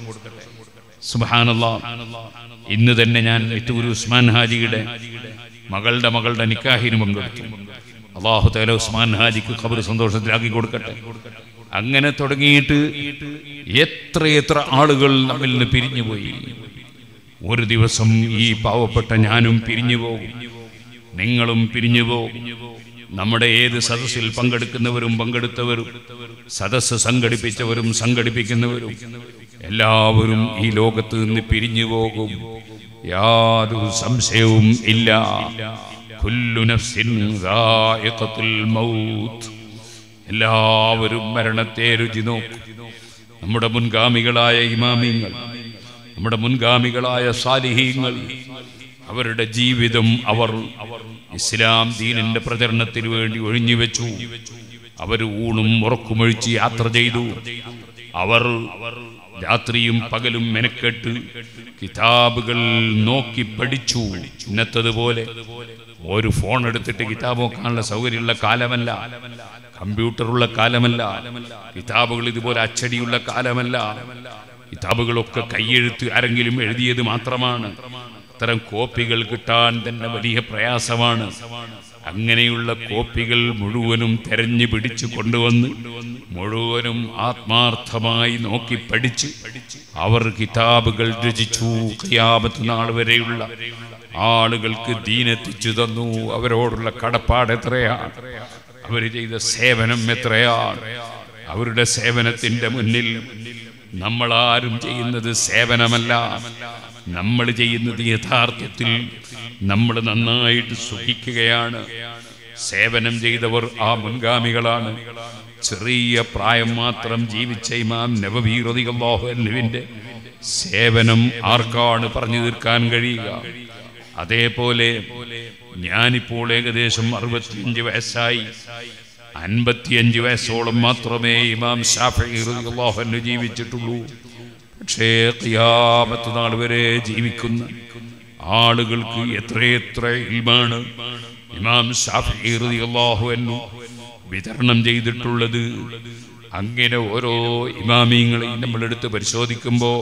സുബാനല്ലാ ഇന്ന് തന്നെ ഞാൻ വിത്തൂര് ഉസ്മാൻ ഹാജിയുടെ മകളുടെ മകളുടെ നിക്കാഹിന് പങ്കെടുത്തു അള്ളാഹു തല ഉസ്മാൻ ഹാജിക്ക് ഖബർ സന്തോഷത്തിലാക്കി കൊടുക്കട്ടെ അങ്ങനെ തുടങ്ങിയിട്ട് എത്രയെത്ര ആളുകൾ നമ്മിൽ നിന്ന് പിരിഞ്ഞുപോയി ഒരു ദിവസം ഈ പാവപ്പെട്ട ഞാനും പിരിഞ്ഞു പോകും നിങ്ങളും പിരിഞ്ഞു പോകും നമ്മുടെ ഏത് സദസ്സിൽ പങ്കെടുക്കുന്നവരും പങ്കെടുത്തവരും സദസ്സ് സംഘടിപ്പിച്ചവരും സംഘടിപ്പിക്കുന്നവരും എല്ലാവരും ഈ ലോകത്ത് നിന്ന് പിരിഞ്ഞു പോകും യാതൊരു സംശയവും ഇല്ല കുല്ലു നഫ്സിൻ ധായിഖത്തുൽ മൗത്ത് എല്ലാവരും മരണത്തെ രുചി നോക്കും നമ്മുടെ മുൻഗാമികളായ ഇമാമിങ്ങൾ നമ്മുടെ മുൻഗാമികളായ സാലിഹീങ്ങൾ അവരുടെ ജീവിതം അവർ ഇസ്ലാം ദീനിന്റെ പ്രചരണത്തിന് വേണ്ടി ഒഴിഞ്ഞു വെച്ചു അവർ ഊണും ഉറക്കുമൊഴിച്ച് യാത്ര ചെയ്തു അവർ രാത്രിയും പകലും മെനക്കെട്ട് കിതാബുകൾ നോക്കി പഠിച്ചു ഇന്നത്തതുപോലെ ഒരു ഫോൺ എടുത്തിട്ട് കിതാബ് നോക്കാനുള്ള സൗകര്യമുള്ള കാലമല്ല കമ്പ്യൂട്ടറുള്ള കാലമല്ല കിതാബുകൾ ഇതുപോലെ അച്ചടിയുള്ള കാലമല്ല കിതാബുകളൊക്കെ കൈയെഴുത്ത് ആരെങ്കിലും എഴുതിയത് മാത്രമാണ് അത്തരം കോപ്പികൾ കിട്ടാൻ തന്നെ വലിയ പ്രയാസമാണ് അങ്ങനെയുള്ള കോപ്പികൾ മുഴുവനും തെരഞ്ഞു പിടിച്ചു കൊണ്ടുവന്ന് മുഴുവനും ആത്മാർത്ഥമായി നോക്കി പഠിച്ച് അവർ കിതാബുകൾ രചിച്ചു ഖിയാമത്ത് നാൾ വരെയുള്ള ആളുകൾക്ക് ദീനെത്തിച്ചു തന്നു അവരോടുള്ള കടപ്പാട് എത്രയാണ് അവർ ചെയ്ത സേവനം എത്രയാണ് അവരുടെ സേവനത്തിന്റെ മുന്നിൽ നമ്മൾ ആരും ചെയ്യുന്നത് സേവനമല്ല നമ്മൾ ചെയ്യുന്നത് യഥാർത്ഥത്തിൽ നമ്മൾ നന്നായിട്ട് സുഖിക്കുകയാണ് സേവനം ചെയ്തവർ ആ മുൻഗാമികളാണ് ചെറിയ പ്രായം മാത്രം ജീവിച്ച ഇമാം നവബീറിന്റെ സേവനം ആർക്കാണ് പറഞ്ഞു തീർക്കാൻ കഴിയുക അതേപോലെ ഞാനിപ്പോൾ ഏകദേശം അറുപത്തിയഞ്ച് വയസ്സായി അൻപത്തിയഞ്ച് വയസ്സോളം മാത്രമേ ഇമാം ഷാഫിഹു ജീവിച്ചിട്ടുള്ളൂ പക്ഷേ ഖിയാമത്ത് നാൾ വരെ ജീവിക്കുന്ന ആളുകൾക്ക് എത്രയെത്ര ഇൽമാണ് ഇമാം ഷാഫിഹു വിതരണം ചെയ്തിട്ടുള്ളത് അങ്ങനെ ഓരോ ഇമാമിങ്ങളെയും നമ്മളെടുത്ത് പരിശോധിക്കുമ്പോൾ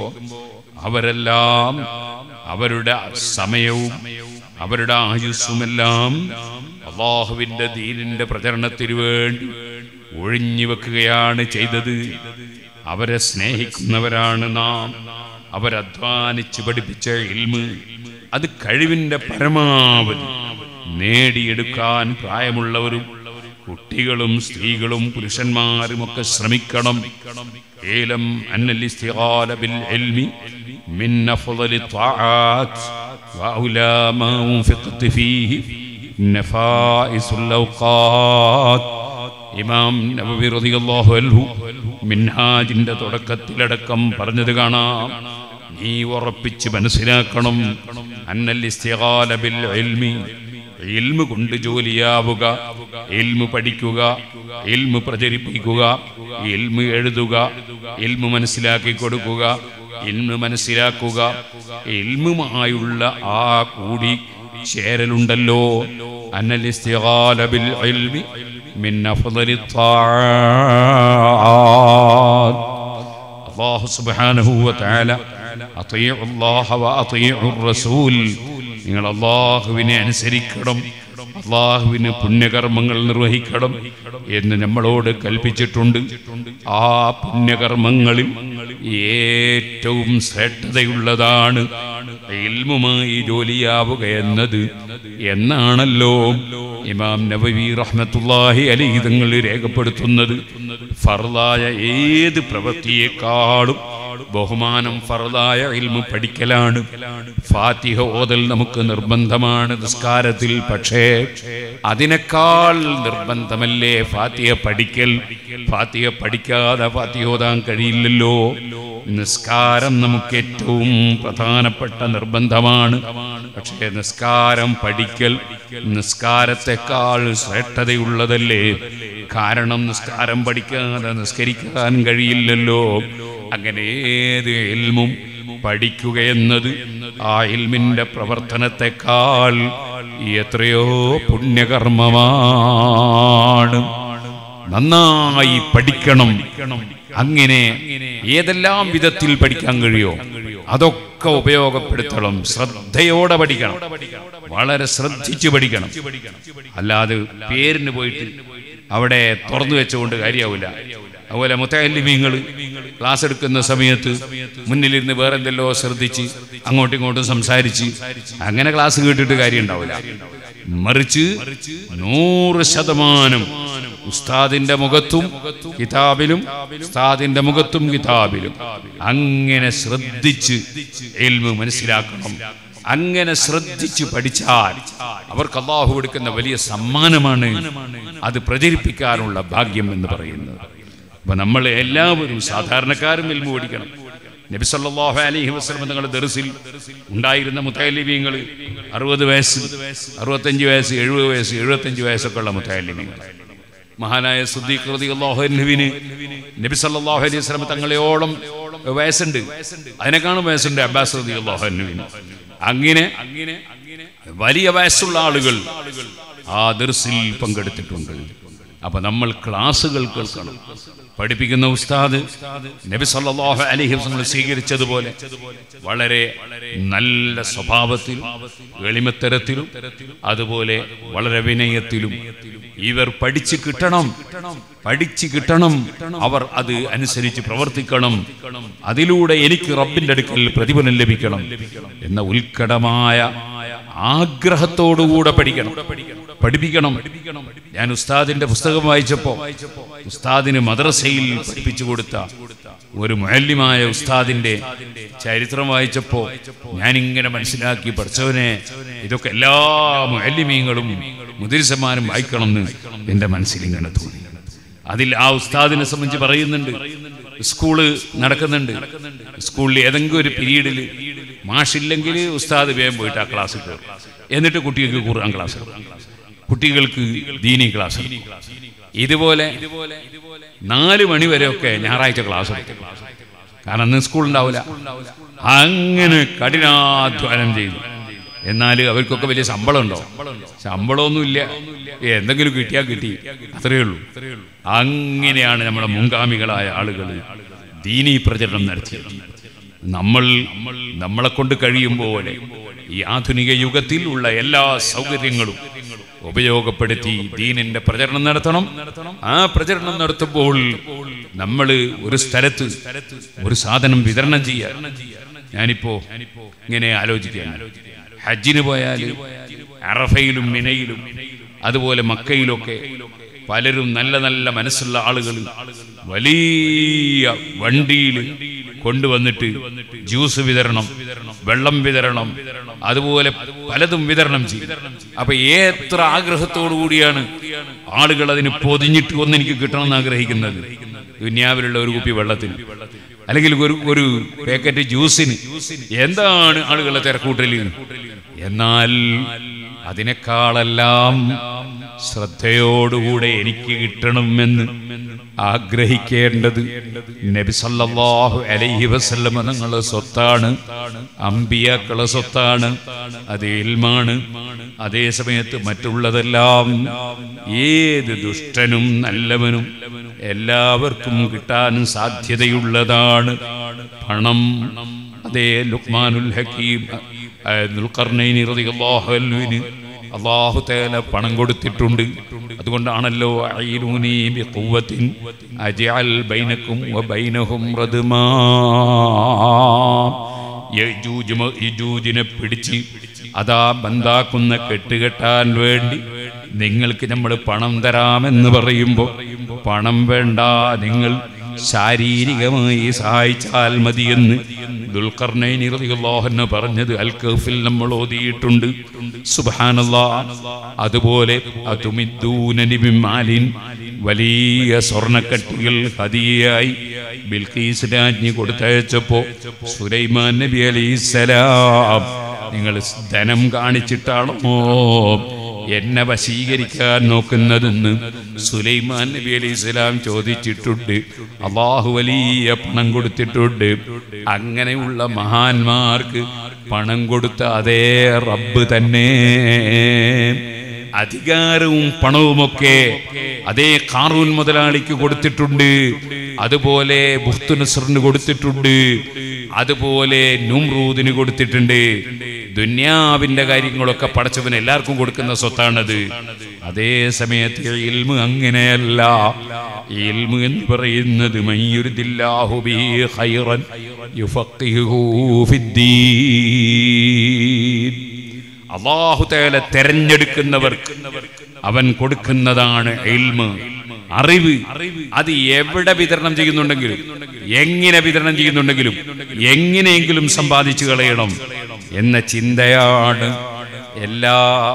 അവരെല്ലാം അവരുടെ സമയവും അവരുടെ ആയുസ്സുമെല്ലാം അള്ളാഹുവിന്റെ ദീനിന്റെ പ്രചരണത്തിന് വേണ്ടി ഒഴിഞ്ഞു വെക്കുകയാണ് ചെയ്തത് അവരെ സ്നേഹിക്കുന്നവരാണ് നാം അവരധ്വാനിച്ച് പഠിപ്പിച്ച ഇൽമ് അത് കഴിവിന്റെ പരമാവധി നേടിയെടുക്കാൻ പ്രായമുള്ളവരും കുട്ടികളും സ്ത്രീകളും പുരുഷന്മാരും ഒക്കെ ശ്രമിക്കണം ഏലം അന്നൽ ഇസ്തിഗാല ബിൽ ഇൽമി മിൻ അഫ്ളലി ത്വാആത്ത് വഅൗലാ മാ ഉൻഫിഖത് ഫീഹി നഫായിസുൽ ഔഖാത്ത് ഇമാം നബവി റളിയല്ലാഹു അൻഹു മിൻഹാജിന്റെ തുടക്കത്തിലടക്കം പറഞ്ഞത് കാണാം നീ ഉറപ്പിച്ച് മനസ്സിലാക്കണം അന്നൽ ഇസ്തിഗാല ബിൽ ഇൽമി ഇൽമു കൊണ്ട് ജോലിയാവുക ഇൽമു പഠിക്കുക ഇൽമു പ്രചരിപ്പിക്കുക ഇൽമു എഴുതുക ഇൽമു മനസ്സിലാക്കി കൊടുക്കുക ഇൽമു മനസ്സിലാക്കുക ഇൽമുമായുള്ള ആ കൂടി ചേരലുണ്ടല്ലോ അന്നൽ ഇസ്തിഗാല ബിൽ ഇൽമി മിൻ അഫ്ളലി ത്വാആത്ത് അല്ലാഹു സുബ്ഹാനഹു വ തആല അطيعوا الله واطيعوا الرسول നിങ്ങൾ അള്ളാഹുവിനെ അനുസരിക്കണം അള്ളാഹുവിന് പുണ്യകർമ്മങ്ങൾ നിർവഹിക്കണം എന്ന് നമ്മളോട് കൽപ്പിച്ചിട്ടുണ്ട് ആ പുണ്യകർമ്മങ്ങളിൽ ഏറ്റവും ശ്രേഷ്ഠതയുള്ളതാണ് ഇൽമുമായി ജോലിയാവുക എന്നത് എന്നാണല്ലോ ഇമാം നബവി റഹ്മത്തുല്ലാഹി അലൈഹി തങ്ങൾ രേഖപ്പെടുത്തുന്നത് ഫർദായ ഏത് പ്രവൃത്തിയേക്കാളും ബഹുമാനം ഫറദായ ഇൽമു പഠിക്കലാണ് ഫാത്തിഹ ഓതൽ നമുക്ക് നിർബന്ധമാണ് നിസ്കാരത്തിൽ പക്ഷേ അതിനേക്കാൾ നിർബന്ധമല്ലേ ഫാത്തിഹ പഠിക്കൽ ഫാത്തിഹ പഠിക്കാതെ ഫാത്തിഹ ഓതാൻ കഴിയില്ലല്ലോ നിസ്കാരം നമുക്ക് ഏറ്റവും പ്രധാനപ്പെട്ട നിർബന്ധമാണ് പക്ഷേ നിസ്കാരം പഠിക്കൽ നിസ്കാരത്തെക്കാൾ ശ്രേഷ്ഠതയുള്ളതല്ലേ കാരണം നിസ്കാരം പഠിക്കാതെ നിസ്കരിക്കാൻ കഴിയില്ലല്ലോ അങ്ങനെ ഏത് ഇൽമും പഠിക്കുക എന്നത് ആ ഇൽമിന്റെ പ്രവർത്തനത്തെക്കാൾ എത്രയോ പുണ്യകർമ്മമാണ് നന്നായി പഠിക്കണം അങ്ങനെ ഏതെല്ലാം വിധത്തിൽ പഠിക്കാൻ കഴിയോ അതൊക്കെ ഉപയോഗപ്പെടുത്തണം ശ്രദ്ധയോടെ പഠിക്കണം വളരെ ശ്രദ്ധിച്ചു പഠിക്കണം അല്ലാതെ പേരിന് പോയിട്ട് അവിടെ തുറന്നു വെച്ചുകൊണ്ട് കാര്യമാവില്ല അതുപോലെ മുത്തല്ലിമീങ്ങൾ ക്ലാസ് എടുക്കുന്ന സമയത്ത് മുന്നിലിരുന്ന് വേറെ എന്തെല്ലോ ശ്രദ്ധിച്ച് അങ്ങോട്ടും ഇങ്ങോട്ടും സംസാരിച്ച് അങ്ങനെ ക്ലാസ് കേട്ടിട്ട് കാര്യം ഉണ്ടാവില്ല മറിച്ച് നൂറ് ശതമാനം ഉസ്താദിന്റെ മുഖത്തും കിതാബിലും ഉസ്താദിന്റെ മുഖത്തും കിതാബിലും അങ്ങനെ ശ്രദ്ധിച്ച് എൽമ് മനസ്സിലാക്കണം അങ്ങനെ ശ്രദ്ധിച്ചു പഠിച്ചാൽ അവർക്ക് അള്ളാഹു കൊടുക്കുന്ന വലിയ സമ്മാനമാണ് അത് പ്രചരിപ്പിക്കാനുള്ള ഭാഗ്യം എന്ന് പറയുന്നത് അപ്പൊ നമ്മൾ എല്ലാവരും സാധാരണക്കാരും ഇൽമു പഠിക്കണം നബി സല്ലല്ലാഹു അലൈഹി വസല്ലം തങ്ങളുടെ ദർസിൽ ഉണ്ടായിരുന്ന മുത്തലിമീങ്ങൾ അറുപത് വയസ്സ് അറുപത്തഞ്ച് വയസ്സ് എഴുപത് വയസ്സ് എഴുപത്തഞ്ച് വയസ്സൊക്കെ ഉള്ള മുത്തലിമീങ്ങൾ മഹാനായ സുദ്ദീഖ് റളിയല്ലാഹു അൻഹുവിന് നബി സല്ലല്ലാഹു അലൈഹി വസല്ലം തങ്ങളെയോളം വയസ്സുണ്ട് അതിനേക്കാളും വയസ്സുണ്ട് അബ്ബാസ് റളിയല്ലാഹു അൻഹുവിന് അങ്ങനെ വലിയ വയസ്സുള്ള ആളുകൾ ആ ദർസിൽ പങ്കെടുത്തിട്ടുണ്ട് അപ്പൊ നമ്മൾ ക്ലാസ്സുകൾ കേൾക്കണം പഠിപ്പിക്കുന്ന ഉസ്താദ് നബി സല്ലല്ലാഹു അലൈഹി വസല്ലം സ്വീകരിച്ചതുപോലെ വളരെ നല്ല സ്വഭാവത്തിലും എളിമത്തരത്തിലും അതുപോലെ വളരെ വിനയത്തിലും ഇവർ പഠിച്ചു കിട്ടണം പഠിച്ചു കിട്ടണം അവർ അത് അനുസരിച്ച് പ്രവർത്തിക്കണം അതിലൂടെ എനിക്ക് റബ്ബിന്റെ അടുക്കൽ പ്രതിഫലം ലഭിക്കണം എന്ന ഉത്കടമായ ആഗ്രഹത്തോടുകൂടെ പഠിക്കണം പഠിപ്പിക്കണം ഞാൻ ഉസ്താദിന്റെ പുസ്തകം വായിച്ചപ്പോ ഉസ്താദിന് മദ്രസയിൽ പഠിപ്പിച്ചു കൊടുത്ത ഒരു മുഹല്യമായ ഉസ്താദിന്റെ ചരിത്രം വായിച്ചപ്പോ ഞാനിങ്ങനെ മനസ്സിലാക്കി പഠിച്ചവനെ ഇതൊക്കെ എല്ലാ മുഹല്യമീങ്ങളും മുതിരിസന്മാരും വായിക്കണം എന്ന് എന്റെ മനസ്സിൽ ഇങ്ങനെ തോന്നി അതിൽ ആ ഉസ്താദിനെ സംബന്ധിച്ച് പറയുന്നുണ്ട് സ്കൂള് നടക്കുന്നുണ്ട് സ്കൂളിൽ ഏതെങ്കിലും ഒരു പീരീഡിൽ മാഷില്ലെങ്കിൽ ഉസ്താദ് വേഗം പോയിട്ട് ആ ക്ലാസ്സിൽ കയറും എന്നിട്ട് കുട്ടികൾക്ക് ഖുർആൻ ക്ലാസ് കുട്ടികൾക്ക് ദീനി ക്ലാസ് ഇതുപോലെ നാല് മണി വരെയൊക്കെ ഞായറാഴ്ച ക്ലാസ് എടുക്കും കാരണം അന്ന് സ്കൂൾ ഉണ്ടാവില്ല അങ്ങനെ കഠിനാധ്വാനം ചെയ്തു എന്നാൽ അവർക്കൊക്കെ വലിയ ശമ്പളം ഉണ്ടോ ശമ്പളമൊന്നുമില്ല എന്തെങ്കിലും കിട്ടിയാൽ കിട്ടി അത്രയേ ഉള്ളൂ അങ്ങനെയാണ് നമ്മുടെ മുൻഗാമികളായ ആളുകൾ ദീനീ പ്രചരണം നടത്തിയത് നമ്മൾ നമ്മളെ കൊണ്ട് കഴിയും പോലെ ഈ ആധുനിക യുഗത്തിൽ ഉള്ള എല്ലാ സൗകര്യങ്ങളും ഉപയോഗപ്പെടുത്തി ദീനിന്റെ പ്രചരണം നടത്തണം ആ പ്രചരണം നടത്തുമ്പോൾ നമ്മൾ ഒരു സ്ഥലത്ത് ഒരു സാധനം വിതരണം ചെയ്യാൻ ഞാനിപ്പോ ഇങ്ങനെ ആലോചിക്കുകയാണ് ഹജ്ജിന് പോയാൽ അറഫയിലും മിനയിലും അതുപോലെ മക്കയിലൊക്കെ പലരും നല്ല നല്ല മനസ്സുള്ള ആളുകൾ വലിയ വണ്ടിയിൽ കൊണ്ടുവന്നിട്ട് ജ്യൂസ് വിതരണം വെള്ളം വിതരണം അതുപോലെ പലതും വിതരണം ചെയ്യും അപ്പൊ എത്ര ആഗ്രഹത്തോടു കൂടിയാണ് ആളുകൾ അതിന് പൊതിഞ്ഞിട്ട് ഒന്ന് എനിക്ക് കിട്ടണമെന്ന് ആഗ്രഹിക്കുന്നത് ദുന്യാവിലുള്ള ഒരു കുപ്പി വെള്ളത്തിന് അല്ലെങ്കിൽ ഒരു ഒരു പാക്കറ്റ് ജ്യൂസിന് എന്താണ് ആളുകളെ തിരക്കൂട്ടല് എന്നാൽ അതിനേക്കാളെല്ലാം ശ്രദ്ധയോടുകൂടെ എനിക്ക് കിട്ടണമെന്ന് ആഗ്രഹിക്കേണ്ടത് നബി സല്ലല്ലാഹു അലൈഹി വസല്ലമ തങ്ങളുടെ സ്വത്താണ് അമ്പിയാക്കളെ സ്വത്താണ് അത് ഇൽമാണ് അതേ സമയത്ത് മറ്റുള്ളതെല്ലാം ഏത് ദുഷ്ടനും നല്ലവനും എല്ലാവർക്കും കിട്ടാൻ സാധ്യതയുള്ളതാണ് പണം അതേ ലുക്മാനുൽ ഹക്കീം ദുൽഖർനൈനി റളിയല്ലാഹു അൻഹുവിന് അള്ളാഹു തേല പണം കൊടുത്തിട്ടുണ്ട് അതുകൊണ്ടാണല്ലോ അഈനൂനി ബിഖുവ്വത്തിൻ അജ്അൽ ബൈനക്കും വബൈനഹും റദ്മാ യജൂജ് യജൂജിനെ പിടിച്ച് അതാ ബന്ധാക്കുന്ന കെട്ടുകെട്ടാൻ വേണ്ടി നിങ്ങൾക്ക് നമ്മൾ പണം തരാമെന്ന് പറയുമ്പോൾ പണം വേണ്ട നിങ്ങൾ ശാരീരികമായി സഹായിച്ചാൽ മതിയെന്ന് ദുൽഖർനൈനി റളിയല്ലാഹു പറഞ്ഞത് അൽ കഹ്ഫിൽ നമ്മൾ ഓതിയിട്ടുണ്ട് സുബ്ഹാനല്ലാ അതുപോലെ അതുമിദ്ദൂനനി ബിമാലിൻ വലിയ സ്വർണക്കട്ടികൾ ഹദിയായി ബിൽഖീസ് രാജ്ഞി കൊടുത്തയച്ചപ്പോ സുലൈമാൻ നബി അലൈഹിസ്സലാം നിങ്ങൾ ധനം കാണിച്ചിട്ടാണോ എന്നെ വശീകരിക്കാൻ നോക്കുന്നതെന്ന് സുലൈമാൻ നബി അലൈഹി സ്വലാം ചോദിച്ചിട്ടുണ്ട് അള്ളാഹു വലിയ പണം കൊടുത്തിട്ടുണ്ട് അങ്ങനെയുള്ള മഹാന്മാർക്ക് പണം കൊടുത്ത അതേ റബ്ബ് തന്നെ അധികാരവും പണവുമൊക്കെ അതേ കാറൂൻ മുതലാളിക്ക് കൊടുത്തിട്ടുണ്ട് അതുപോലെ ബുഖ്തു നസറിന് കൊടുത്തിട്ടുണ്ട് അതുപോലെ നുംറൂദിന് കൊടുത്തിട്ടുണ്ട് ദുന്യാവിന്റെ കാര്യങ്ങളൊക്കെ പടച്ചവന് എല്ലാവർക്കും കൊടുക്കുന്ന സ്വത്താണത് അതേ സമയത്ത് ഇൽമു അങ്ങനെയല്ല ഇൽമു എന്ന് പറയുന്നത് മയ്യുരുദില്ലാഹു ബിഹി ഖൈറൻ യുഫഖിഹു ഫിദ്ദീൻ അള്ളാഹു തേല തെരഞ്ഞെടുക്കുന്നവർക്ക് അവൻ കൊടുക്കുന്നതാണ് ഇൽമ് അറിവ് അത് എവിടെ വിതരണം ചെയ്യുന്നുണ്ടെങ്കിലും എങ്ങനെ വിതരണം ചെയ്യുന്നുണ്ടെങ്കിലും എങ്ങനെയെങ്കിലും സമ്പാദിച്ചു കളയണം എന്ന ചിന്തയാണ് എല്ലാ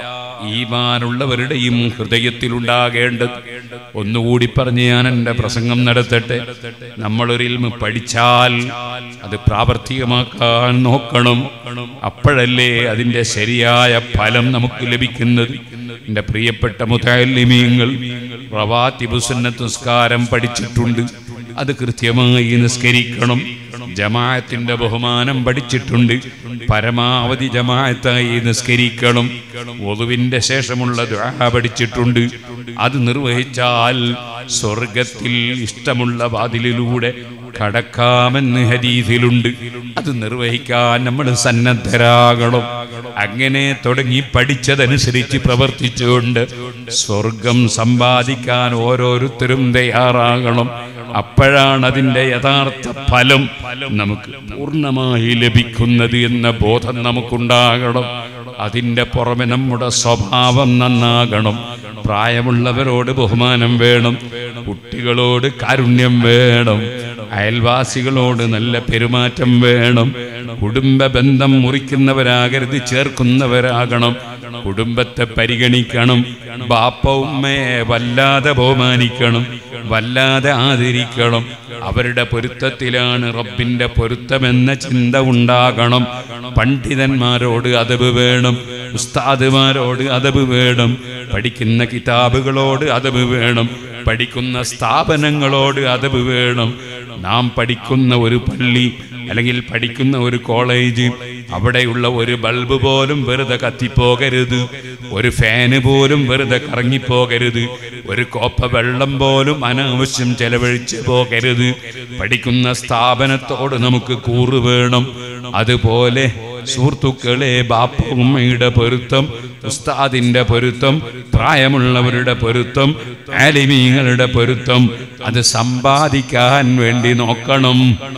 ഈമാനുള്ളവരുടെയും ഹൃദയത്തിലുണ്ടാകേണ്ടത് ഒന്നുകൂടി പറഞ്ഞ് ഞാൻ എൻ്റെ പ്രസംഗം നടത്തട്ടെ നമ്മളൊരു ഇൽമ പഠിച്ചാൽ അത് പ്രാവർത്തികമാക്കാൻ നോക്കണം അപ്പോഴല്ലേ അതിൻ്റെ ശരിയായ ഫലം നമുക്ക് ലഭിക്കുന്നത് എൻ്റെ പ്രിയപ്പെട്ട മുതാലിമീങ്ങൾ റവാത്തിബു സുന്നത്ത് നിസ്കാരം പഠിച്ചിട്ടുണ്ട് അത് കൃത്യമായി നിസ്കരിക്കണം ജമാഅത്തിന്റെ ബഹുമാനം പഠിച്ചിട്ടുണ്ട് പരമാവധി ജമാഅത്തായി നിസ്കരിക്കണം വധുവിന്റെ ശേഷമുള്ള ദുആ പഠിച്ചിട്ടുണ്ട് അത് നിർവഹിച്ചാൽ സ്വർഗത്തിൽ ഇഷ്ടമുള്ള വാതിലിലൂടെ കടക്കാമെന്ന് ഹദീസിലുണ്ട് അത് നിർവഹിക്കാൻ നമ്മൾ സന്നദ്ധരാകണം അങ്ങനെ തുടങ്ങി പഠിച്ചതനുസരിച്ച് പ്രവർത്തിച്ചുകൊണ്ട് സ്വർഗം സമ്പാദിക്കാൻ ഓരോരുത്തരും തയ്യാറാകണം അപ്പോഴാണ് അതിൻ്റെ യഥാർത്ഥ ഫലം നമുക്ക് പൂർണ്ണമായി ലഭിക്കുന്നത് എന്ന ബോധം നമുക്കുണ്ടാകണം അതിൻ്റെ പുറമെ നമ്മുടെ സ്വഭാവം നന്നാകണം പ്രായമുള്ളവരോട് ബഹുമാനം വേണം കുട്ടികളോട് കാരുണ്യം വേണം അയൽവാസികളോട് നല്ല പെരുമാറ്റം വേണം കുടുംബ ബന്ധം മുറിക്കുന്നവരാകരുത് ചേർക്കുന്നവരാകണം കുടുംബത്തെ പരിഗണിക്കണം ബാപ്പ ഉമ്മയെ വല്ലാതെ ബഹുമാനിക്കണം വല്ലാതെ ആദരിക്കണം അവരുടെ പൊരുത്തത്തിലാണ് റബ്ബിന്റെ പൊരുത്തമെന്ന ചിന്ത ഉണ്ടാകണം പണ്ഡിതന്മാരോട് അതവ് വേണം ഉസ്താദുമാരോട് അതവ് വേണം പഠിക്കുന്ന കിതാബുകളോട് അതവ് വേണം പഠിക്കുന്ന സ്ഥാപനങ്ങളോട് അതവ് വേണം നാം പഠിക്കുന്ന ഒരു പള്ളി അല്ലെങ്കിൽ പഠിക്കുന്ന ഒരു കോളേജ് അവിടെയുള്ള ഒരു ബൾബ് പോലും വെറുതെ കത്തിപ്പോകരുത് ഒരു ഫാന് പോലും വെറുതെ കറങ്ങിപ്പോകരുത് ഒരു കോപ്പ വെള്ളം പോലും അനാവശ്യം ചെലവഴിച്ച് പോകരുത് പഠിക്കുന്ന സ്ഥാപനത്തോട് നമുക്ക് കൂറ് വേണം അതുപോലെ സുഹൃത്തുക്കളെ ബാപ്പ ഉമ്മയുടെ പൊരുത്തം ഉസ്താദിന്റെ പൊരുത്തം പ്രായമുള്ളവരുടെ പൊരുത്തം ആലിമീങ്ങളുടെ പൊരുത്തം അത് സമ്പാദിക്കാൻ വേണ്ടി നോക്കണം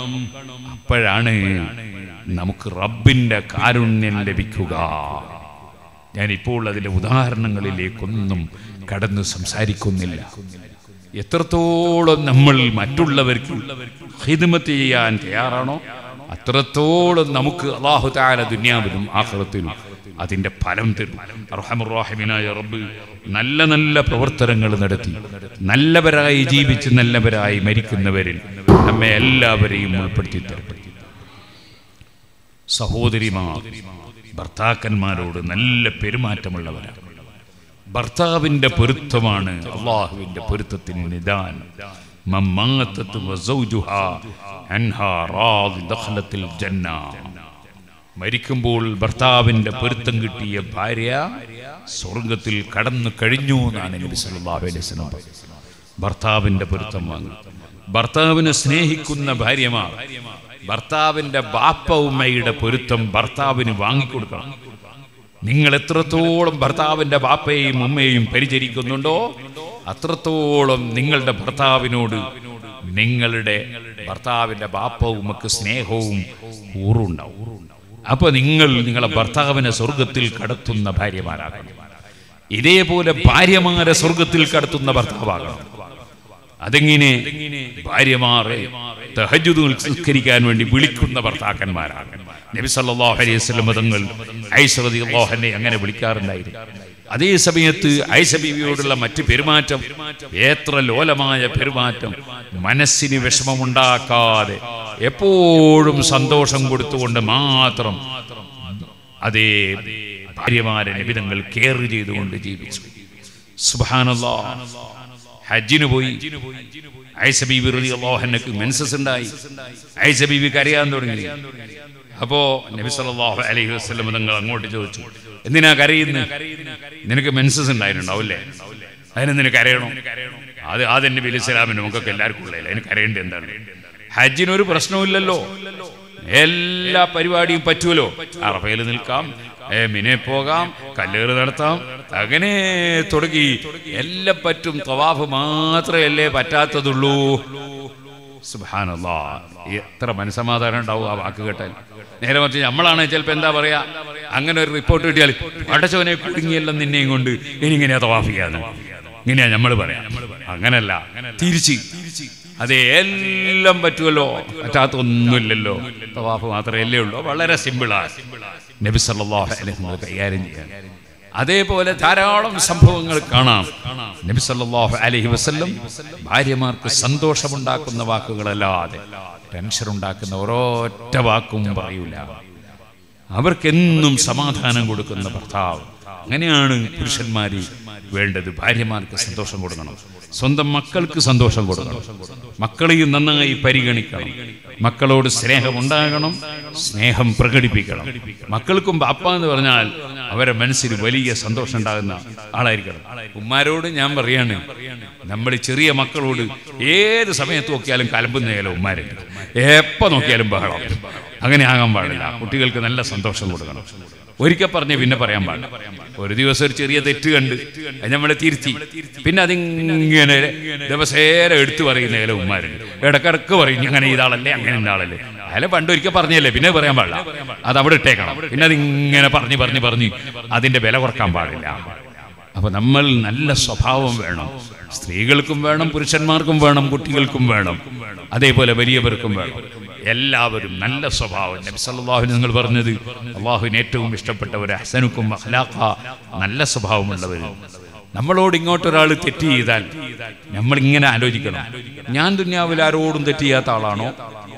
അപ്പോഴാണ് നമുക്ക് റബ്ബിന്റെ കാരുണ്യം ലഭിക്കുക ഞാനിപ്പോൾ അതിലെ ഉദാഹരണങ്ങളിലേക്കൊന്നും കടന്നു സംസാരിക്കുന്നില്ല എത്രത്തോളം നമ്മൾ മറ്റുള്ളവർക്ക് ഹിദ്മത്ത് ചെയ്യാൻ തയ്യാറാണോ അത്രത്തോളം നമുക്ക് അള്ളാഹു താല ദുന്യാവിലും ആഹ്റത്തിലും അതിന്റെ ഫലം തരും അർഹമുറാഹിമിനായ റബ്ബ് നല്ല നല്ല പ്രവർത്തനങ്ങൾ നടത്തി നല്ലവരായി ജീവിച്ച് നല്ലവരായി മരിക്കുന്നവരിൽ നമ്മെ എല്ലാവരെയും ഉൾപ്പെടുത്തി തരട്ടെ സഹോദരിമാർ ഭർത്താക്കന്മാരോട് നല്ല പെരുമാറ്റമുള്ളവരാണ് ഭർത്താവിന്റെ പൊരുത്തമാണ് അള്ളാഹുവിന്റെ പൊരുത്തത്തിന് നിദാനം മമ്മാത്തത്ത് വസൗജുഹാ അൻഹാ റാദി ദഖലത്തിൽ ജന്ന മരിക്കുമ്പോൾ ഭർത്താവിന്റെ പൊരുത്തം കിട്ടിയ ഭാര്യ സ്വർഗത്തിൽ കടന്നു കഴിഞ്ഞു എന്നാണ് നബി സല്ലല്ലാഹു അലൈഹി വസല്ലം പറഞ്ഞത്. ഭർത്താവിന്റെ പൊരുത്തം വാങ്ങി ഭർത്താവിനെ സ്നേഹിക്കുന്ന ഭാര്യമാർ ഭർത്താവിന്റെ ബാപ്പ ഉമ്മയുടെ പൊരുത്തം ഭർത്താവിന് വാങ്ങിക്കൊടുക്കണം നിങ്ങൾ എത്രത്തോളം ഭർത്താവിന്റെ ബാപ്പയെയും ഉമ്മയെയും പരിചരിക്കുന്നുണ്ടോ അത്രത്തോളം നിങ്ങളുടെ ഭർത്താവിനോട് നിങ്ങളുടെ ഭർത്താവിന്റെ ബാപ്പ ഉമ്മക്ക് സ്നേഹവും ഊറുണ്ടാവും അപ്പൊ നിങ്ങൾ നിങ്ങളെ ഭർത്താവിനെ സ്വർഗത്തിൽ കടത്തുന്ന ഭാര്യമാരാകണം ഇതേപോലെ ഭാര്യമാരെ സ്വർഗത്തിൽ കടത്തുന്ന ഭർത്താവാകണം അതെങ്ങനെ ഭാര്യമാരെ തഹജുദ് നിസ്കരിക്കാൻ വേണ്ടി വിളിക്കുന്ന ഭർത്താക്കന്മാരാണ് നബി സല്ലല്ലാഹു അലൈഹി വസല്ലം തങ്ങൾ ഐഷ റളിയല്ലാഹു അൻഹയെ അങ്ങനെ വിളിക്കാറുണ്ടായിരുന്നു അതേ സമയത്ത് ഐഷ ബീവിയോടുള്ള മറ്റ് പെരുമാറ്റം എത്ര ലോലമായ പെരുമാറ്റം മനസ്സിന് വിഷമമുണ്ടാക്കാതെ എപ്പോഴും സന്തോഷം കൊടുത്തുകൊണ്ട് മാത്രം അതേ ഭാര്യമാരെ നിബിധങ്ങൾ കെയർ ചെയ്തുകൊണ്ട് ജീവിച്ചു സുബാനല്ലാ ഹജ്ജിന് പോയി ഐസ ബീബി റളിയല്ലാഹുഅൻഹക്ക് മെൻസസ് ഉണ്ടായി ഐസ ബീബി കരയാൻ തുടങ്ങി അപ്പോ നബി സല്ലല്ലാഹു അലൈഹി വസല്ലം തങ്ങൾ അങ്ങോട്ട് ചോദിച്ചു എന്തിനാ കരയുന്നത് നിനക്ക് മെൻസസ് ഉണ്ടായിട്ടുണ്ടാവില്ലേ അതിന് നിനക്ക് കരയണോ അത് ആദ്യം നബി അലൈഹി സ്വലാമിന് നമുക്കൊക്കെ എല്ലാവർക്കും ഉള്ളതല്ലേ അതിന് കരയേണ്ടത് എന്താണ് ഹജ്ജിന് ഒരു പ്രശ്നവുമില്ലല്ലോ എല്ലാ പരിപാടിയും പറ്റുമല്ലോ അറഫയിൽ നിൽക്കാം ഏ മിനെ പോകാം കല്ലേറ് നടത്താം അങ്ങനെ തുടങ്ങി എല്ലാം പറ്റും തവാഫ് മാത്രമല്ലേ പറ്റാത്തതുള്ളൂ സുബാനല്ലാ എത്ര മനസമാധാനം ഉണ്ടാവും ആ വാക്ക് കേട്ടാൽ നേരെ മറിച്ച് നമ്മളാണ് ചിലപ്പോൾ എന്താ പറയാ അങ്ങനെ ഒരു റിപ്പോർട്ട് കിട്ടിയാൽ അടച്ചവനെ കുടുങ്ങിയെല്ലാം നിന്നെയും കൊണ്ട് ഇനി ഇങ്ങനെയാ തവാഫ് ചെയ്യാന്ന് ഇങ്ങനെയാ നമ്മൾ പറയാം അങ്ങനല്ല തിരിച്ച് അതെ എല്ലാം പറ്റുമല്ലോ പറ്റാത്ത ഒന്നുമില്ലല്ലോ തവാഫ് മാത്രമല്ലേ ഉള്ളൂ വളരെ സിമ്പിളാണ് നബി സല്ലല്ലാഹു അലൈഹി വസല്ലം കൈകാര്യം ചെയ്യാൻ അതേപോലെ ധാരാളം സംഭവങ്ങൾ കാണാം നബി സല്ലല്ലാഹു അലൈഹി വസല്ലം ഭാര്യമാർക്ക് സന്തോഷമുണ്ടാക്കുന്ന വാക്കുകളല്ലാതെ ടെൻഷൻ ഉണ്ടാക്കുന്ന ഒരൊറ്റ വാക്കും പറയൂല അവർക്കെന്നും സമാധാനം കൊടുക്കുന്ന ഭർത്താവ് അങ്ങനെയാണ് പുരുഷന്മാര് വേണ്ടത് ഭാര്യമാർക്ക് സന്തോഷം കൊടുക്കണം സ്വന്തം മക്കൾക്ക് സന്തോഷം കൊടുക്കണം മക്കളെയും നന്നായി പരിഗണിക്കണം മക്കളോട് സ്നേഹമുണ്ടാകണം സ്നേഹം പ്രകടിപ്പിക്കണം മക്കൾക്കും ബാപ്പ എന്ന് പറഞ്ഞാൽ അവരെ മനസ്സിൽ വലിയ സന്തോഷം ഉണ്ടാകുന്ന ആളായിരിക്കണം ഉമ്മാരോട് ഞാൻ പറയാണ് നമ്മൾ ചെറിയ മക്കളോട് ഏത് സമയത്ത് നോക്കിയാലും കലമ്പുന്നേലോ ഉമ്മാരുണ്ട് എപ്പോ നോക്കിയാലും ബഹളം അങ്ങനെ ആകാൻ പാടില്ല കുട്ടികൾക്ക് നല്ല സന്തോഷം കൊടുക്കണം ഒരിക്കൽ പറഞ്ഞ് പിന്നെ പറയാൻ പാടില്ല ഒരു ദിവസം ഒരു ചെറിയ തെറ്റ് കണ്ട് അത് നമ്മളെ തിരുത്തി പിന്നെ അതിങ്ങനെ ദിവസേന എടുത്തു പറയുന്ന ചില ഉമ്മാരുണ്ട് ഇടക്കിടക്ക് പറയും അങ്ങനെ ഇതാളല്ലേ അങ്ങനെ ഇതാളല്ലേ അയാളെ പണ്ട് ഒരിക്കൽ പറഞ്ഞല്ലേ പിന്നെ പറയാൻ പാടില്ല അത് അവിടെ ഇട്ടേക്കണം പിന്നെ അതിങ്ങനെ പറഞ്ഞ് പറഞ്ഞ് പറഞ്ഞ് അതിന്റെ വില കുറക്കാൻ പാടില്ല അപ്പൊ നമ്മൾ നല്ല സ്വഭാവം വേണം സ്ത്രീകൾക്കും വേണം പുരുഷന്മാർക്കും വേണം കുട്ടികൾക്കും വേണം അതേപോലെ വലിയവർക്കും വേണം എല്ലാവരും നല്ല സ്വഭാവം നബി സല്ലല്ലാഹു നിങ്ങൾ പറഞ്ഞത് അള്ളാഹുവിന് ഏറ്റവും ഇഷ്ടപ്പെട്ടവർ അഹ്സനുക്കും അഖ്ലാഖ നല്ല സ്വഭാവമുള്ളവർ നമ്മളോട് ഇങ്ങോട്ടൊരാൾ തെറ്റ് ചെയ്താൽ നമ്മൾ ഇങ്ങനെ ആലോചിക്കണം ഞാൻ ദുന്യാവിൽ ആരോടും തെറ്റ് ചെയ്യാത്ത ആളാണോ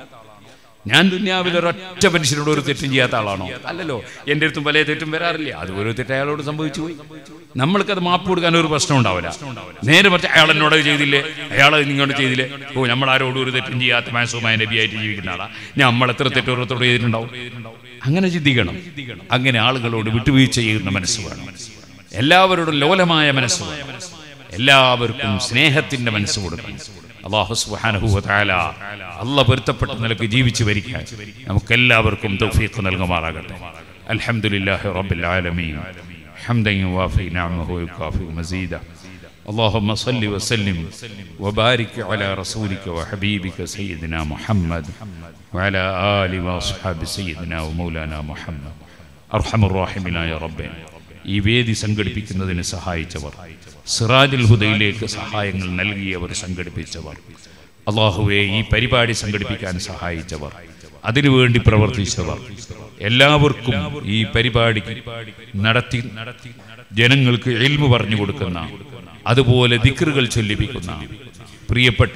ഞാൻ ദുന്യാവിൽ ഒരൊറ്റ മനുഷ്യനോട് ഒരു തെറ്റും ചെയ്യാത്ത ആളാണോ അല്ലല്ലോ എൻ്റെ അടുത്തും പല തെറ്റും വരാറില്ല അത് ഒരു തെറ്റ് അയാളോട് സംഭവിച്ചു പോയി നമ്മൾക്കത് മാപ്പ് കൊടുക്കാൻ ഒരു പ്രശ്നം ഉണ്ടാവില്ല നേരെ മറിച്ച് അയാൾ എന്നോട് അത് ചെയ്തില്ലേ അയാൾ ഇങ്ങോട്ട് ചെയ്തില്ലേ ഓ നമ്മൾ ആരോടും ഒരു തെറ്റും ചെയ്യാത്ത മാസവുമായ നബിയായിട്ട് ജീവിക്കുന്ന ആളാ നമ്മൾ എത്ര തെറ്റ് ഓരോരുത്തോട് ചെയ്തിട്ടുണ്ടാവും അങ്ങനെ ചിന്തിക്കണം അങ്ങനെ ആളുകളോട് വിട്ടുവീഴ്ച ചെയ്യുന്ന മനസ്സ് വേണം എല്ലാവരോടും ലോലമായ മനസ്സ് വേണം എല്ലാവർക്കും സ്നേഹത്തിന്റെ മനസ്സ് കൊടുക്കണം അള്ളാഹു സുബ്ഹാനഹു വ തആല അല്ല പൊരുത്തപ്പെട്ട നിലക്ക് ജീവിച്ചു വരിക്കാൻ നമുക്കെല്ലാവർക്കും തൗഫീഖ് നൽകുമാറാകട്ടെ അൽഹംദുലില്ലാഹി റബ്ബിൽ ആലമീൻ حمدا يوافي نعمه ويكافئ مزيدا اللهم صل وسلم وبارك على رسولك وحبيبك سيدنا محمد وعلى آل وأصحاب سيدنا ومولانا محمد أرحم الراحمين يا ربنا ഈ വേദി സംഘടിപ്പിക്കുന്നതിന് സഹായിച്ചവർ സിറാജുൽ ഹുദയിലേക്ക് സഹായങ്ങൾ നൽകിയവർ സംഘടിപ്പിച്ചവർ അള്ളാഹുവെ ഈ പരിപാടി സംഘടിപ്പിക്കാൻ സഹായിച്ചവർ അതിനുവേണ്ടി പ്രവർത്തിച്ചവർ എല്ലാവർക്കും ഈ പരിപാടി നടത്തി ജനങ്ങൾക്ക് എൽമു പറഞ്ഞു കൊടുക്കുന്ന അതുപോലെ ദിക്റുകൾ ചൊല്ലിപ്പിക്കുന്ന പ്രിയപ്പെട്ട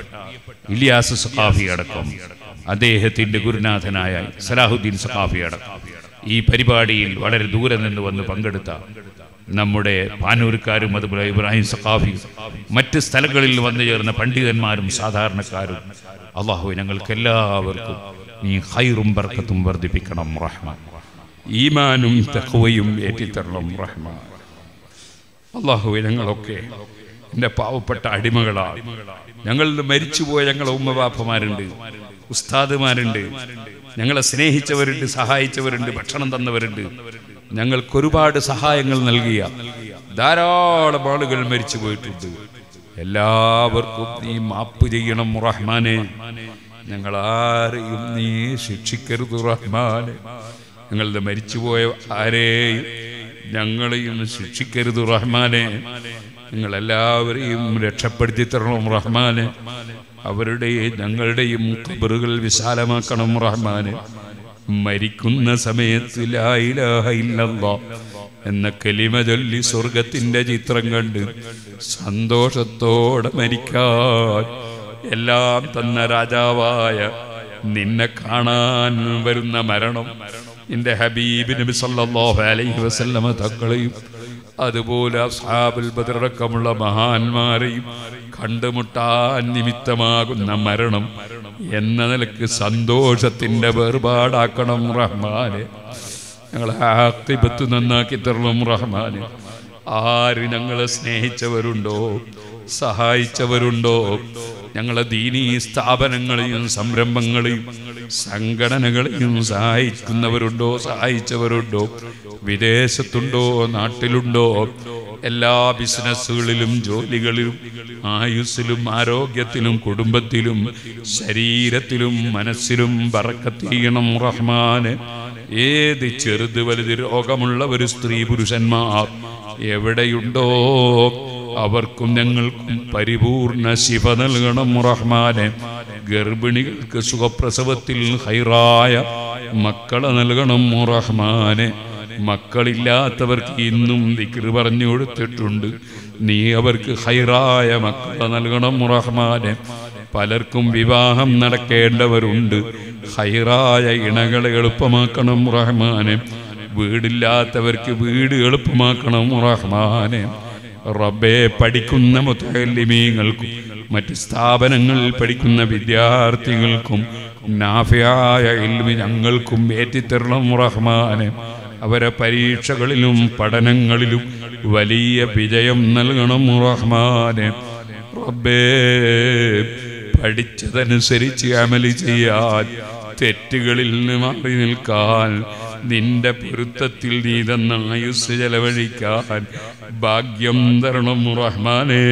ഇലിയാസ് സഖാഫി അടക്കം അദ്ദേഹത്തിന്റെ ഗുരുനാഥനായ സലാഹുദ്ദീൻ സഖാഫി അടക്കം ഈ പരിപാടിയിൽ വളരെ ദൂരെ നിന്ന് വന്ന് പങ്കെടുത്ത നമ്മുടെ പാനൂർക്കാരും അതുപോലെ ഇബ്രാഹിം സഖാഫി മറ്റ് സ്ഥലങ്ങളിൽ വന്നു ചേർന്ന പണ്ഡിതന്മാരും സാധാരണക്കാരും അള്ളാഹു ഞങ്ങൾക്ക് എല്ലാവർക്കും നീ ഹൈറും ബർക്കത്തും വർദ്ധിപ്പിക്കണം റഹ്മാൻ ഈമാനും തഖ്വയും ഏറ്റിത്തരണം റഹ്മാൻ അള്ളാഹു ഞങ്ങളൊക്കെ എൻ്റെ പാവപ്പെട്ട അടിമകളാണ് ഞങ്ങളിൽ മരിച്ചുപോയ ഞങ്ങളെ ഉമ്മബാപ്പമാരുണ്ട് ഉസ്താദുമാരുണ്ട് ഞങ്ങളെ സ്നേഹിച്ചവരുണ്ട് സഹായിച്ചവരുണ്ട് ഭക്ഷണം തന്നവരുണ്ട് ഞങ്ങൾക്ക് ഒരുപാട് സഹായങ്ങൾ നൽകിയ ധാരാളം ആളുകൾ മരിച്ചു പോയിട്ടുണ്ട് എല്ലാവർക്കും നീ മാപ്പ് ചെയ്യണം റഹ്മാനെ ഞങ്ങൾ ആരെയും നീ ശിക്ഷിക്കരുത് റഹ്മാനെ ഞങ്ങളുടെ മരിച്ചുപോയ ആരെയും ഞങ്ങളെയും ശിക്ഷിക്കരുത് റഹ്മാനെ ഞങ്ങളെല്ലാവരെയും രക്ഷപ്പെടുത്തി തരണം റഹ്മാനെ അവരുടെയും ഞങ്ങളുടെയും കബറുകൾ വിശാലമാക്കണം റഹ്മാനെ മരിക്കുന്ന സമയത്ത് ലാ ഇലാഹ ഇല്ലല്ലാ എന്ന കലിമ ചൊല്ലി സ്വർഗത്തിന്റെ ചിത്രം കണ്ട് സന്തോഷത്തോടെ മരിക്കാൻ എല്ലാം തന്ന രാജാവായ നിന്നെ കാണാൻ വരുന്ന മരണം നിന്റെ ഹബീബ് നബി സല്ലല്ലാഹു അലൈഹി വസല്ലമ തക്കളെയും അതുപോലെ അസ്ഹാബുൽ ബദറക്കമുള്ള മഹാന്മാരെയും കണ്ടുമുട്ടാൻ നിമിത്തമാകുന്ന മരണം എന്ന നിലക്ക് സന്തോഷത്തിന്റെ വേർപാടാക്കണം റഹ്മാനെ ഞങ്ങളെ ആക്തിപത്ത് നന്നാക്കി തരണം റഹ്മാനെ ആര് ഞങ്ങളെ സ്നേഹിച്ചവരുണ്ടോ സഹായിച്ചവരുണ്ടോ ഞങ്ങളെ ദീനീ സ്ഥാപനങ്ങളെയും സംരംഭങ്ങളെയും സംഘടനകളെയും സഹായിക്കുന്നവരുണ്ടോ സഹായിച്ചവരുണ്ടോ വിദേശത്തുണ്ടോ നാട്ടിലുണ്ടോ എല്ലാ ബിസിനസ്സുകളിലും ജോലികളിലും ആയുസ്സിലും ആരോഗ്യത്തിലും കുടുംബത്തിലും ശരീരത്തിലും മനസ്സിലും പറക്കത്തീയണം റഹ്മാന് ഏത് ചെറുത് വലുത് രോഗമുള്ള ഒരു സ്ത്രീ പുരുഷന്മാർ എവിടെയുണ്ടോ അവർക്കും ഞങ്ങൾക്കും പരിപൂർണ ശിവ നൽകണം റഹ്മാനെ ഗർഭിണികൾക്ക് സുഖപ്രസവത്തിൽ ഹൈറായ മക്കളെ നൽകണം റഹ്മാനെ മക്കളില്ലാത്തവർക്ക് ഇന്നും ദിക്ർ പറഞ്ഞു കൊടുത്തിട്ടുണ്ട് നീ അവർക്ക് ഹൈറായ മക്കളെ നൽകണം റഹ്മാനെ പലർക്കും വിവാഹം നടക്കേണ്ടവരുണ്ട് ഹൈറായ ഇണകളെ എളുപ്പമാക്കണം റഹ്മാനെ വീടില്ലാത്തവർക്ക് വീട് എളുപ്പമാക്കണം റഹ്മാനെ റബ്ബെ പഠിക്കുന്ന മുത്തലിമീങ്ങൾക്കും മറ്റ് സ്ഥാപനങ്ങളിൽ പഠിക്കുന്ന വിദ്യാർത്ഥികൾക്കും നാഫിയായ ഇൽമി ഞങ്ങൾക്കും ഏറ്റിത്തരണം റഹ്മാനെ അവരെ പരീക്ഷകളിലും പഠനങ്ങളിലും വലിയ വിജയം നൽകണം റഹ്മാനെ റബ്ബേ പഠിച്ചതനുസരിച്ച് അമലി ചെയ്യാൻ തെറ്റുകളിൽ നിന്ന് മാറി നിൽക്കാൻ നിന്റെ പൊരുത്തത്തിൽ നീ തന്ന ആയുസ് ചെലവഴിക്കാൻ ഭാഗ്യം തരണം റഹ്മാനേ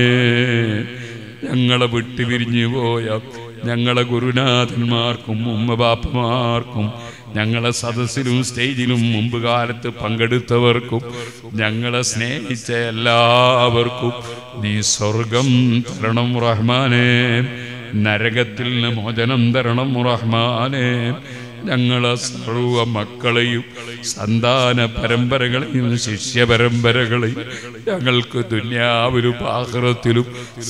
ഞങ്ങളെ വിട്ടു പിരിഞ്ഞു പോയ ഞങ്ങളെ ഗുരുനാഥന്മാർക്കും ഉമ്മബാപ്പമാർക്കും ഞങ്ങളെ സദസ്സിലും സ്റ്റേജിലും മുമ്പ് കാലത്ത് പങ്കെടുത്തവർക്കും ഞങ്ങളെ സ്നേഹിച്ച എല്ലാവർക്കും നീ സ്വർഗം തരണം റഹ്മാനേ നരകത്തിൽ നിന്ന് മോചനം തരണം റഹ്മാനേ ഞങ്ങളെ സർവ മക്കളെയും സന്താന പരമ്പരകളെയും ശിഷ്യ പരമ്പരകളെയും ഞങ്ങൾക്ക് ദുന്യാവിലും ആഹ്റത്തിലും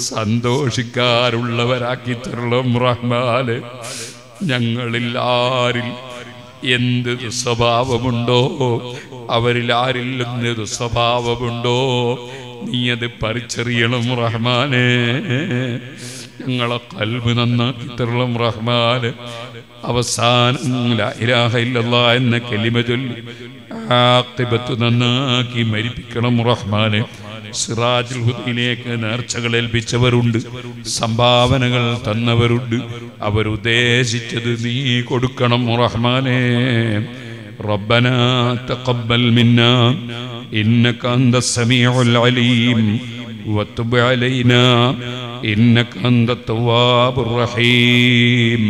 സന്തോഷിക്കാറുള്ളവരാക്കി തരണം റഹ്മാനെ ഞങ്ങളിൽ ആരിൽ എന്ത് സ്വഭാവമുണ്ടോ അവരിൽ ആരിൽ എന്ത് സ്വഭാവമുണ്ടോ നീ അത് പറിച്ചറിയണം റഹ്മാനെ ഞങ്ങളെ കൽബ് നന്നാക്കി തരണം റഹ്മാന് അവസാനം ലാ ഇലാഹ ഇല്ലല്ലാ എന്ന കലിമ ചൊല്ലി ആഖിബത്ത് നന്നാക്കി മരിപ്പിക്കണം റഹ്മാന് സിറാജുൽ ഹുദയിലേക്ക് നേർച്ചകൾ ഏൽപ്പിച്ചവരുണ്ട് സംഭാവനകൾ തന്നവരുണ്ട് അവരുദ്ദേശിച്ചത് നീ കൊടുക്കണം റഹ്മാനെ ربنا تقبل منا إنك أنت السميع العليم وتب علينا إنك أنت التواب الرحيم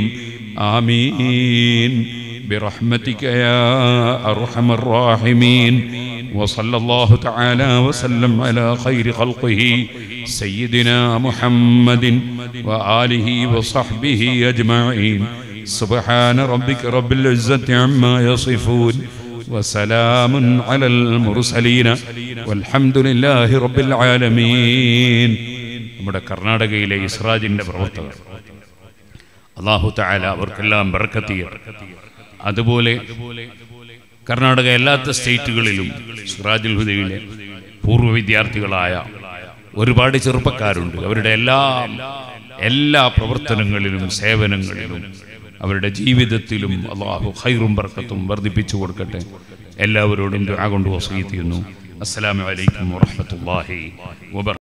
آمين برحمتك يا أرحم الراحمين وصلى الله تعالى وسلم على خير خلقه سيدنا محمد وآله وصحبه أجمعين سبحان ربك رب العزة عما يصفون وسلام على المرسلين والحمد لله رب العالمين നമ്മുടെ കർണാടകയിലെ ഇസ്രാജിന്റെ പ്രവർത്തകർ അള്ളാഹു താല അവർക്കെല്ലാം ബർക്കത്തിയ അതുപോലെ കർണാടക എല്ലാത്ത സ്റ്റേറ്റുകളിലും സിറാജുൽ ഹുദയിലെ പൂർവ്വ വിദ്യാർത്ഥികളായ ഒരുപാട് ചെറുപ്പക്കാരുണ്ട് അവരുടെ എല്ലാ എല്ലാ പ്രവർത്തനങ്ങളിലും സേവനങ്ങളിലും അവരുടെ ജീവിതത്തിലും അള്ളാഹു ഹൈറും ബർക്കത്തും വർദ്ധിപ്പിച്ചു കൊടുക്കട്ടെ എല്ലാവരോടും ദുആ കൊണ്ട് വസീത്ത് ചെയ്യുന്നു അസ്സലാമു അലൈക്കും വറഹ്മത്തുള്ളാഹി വബറകാതുഹു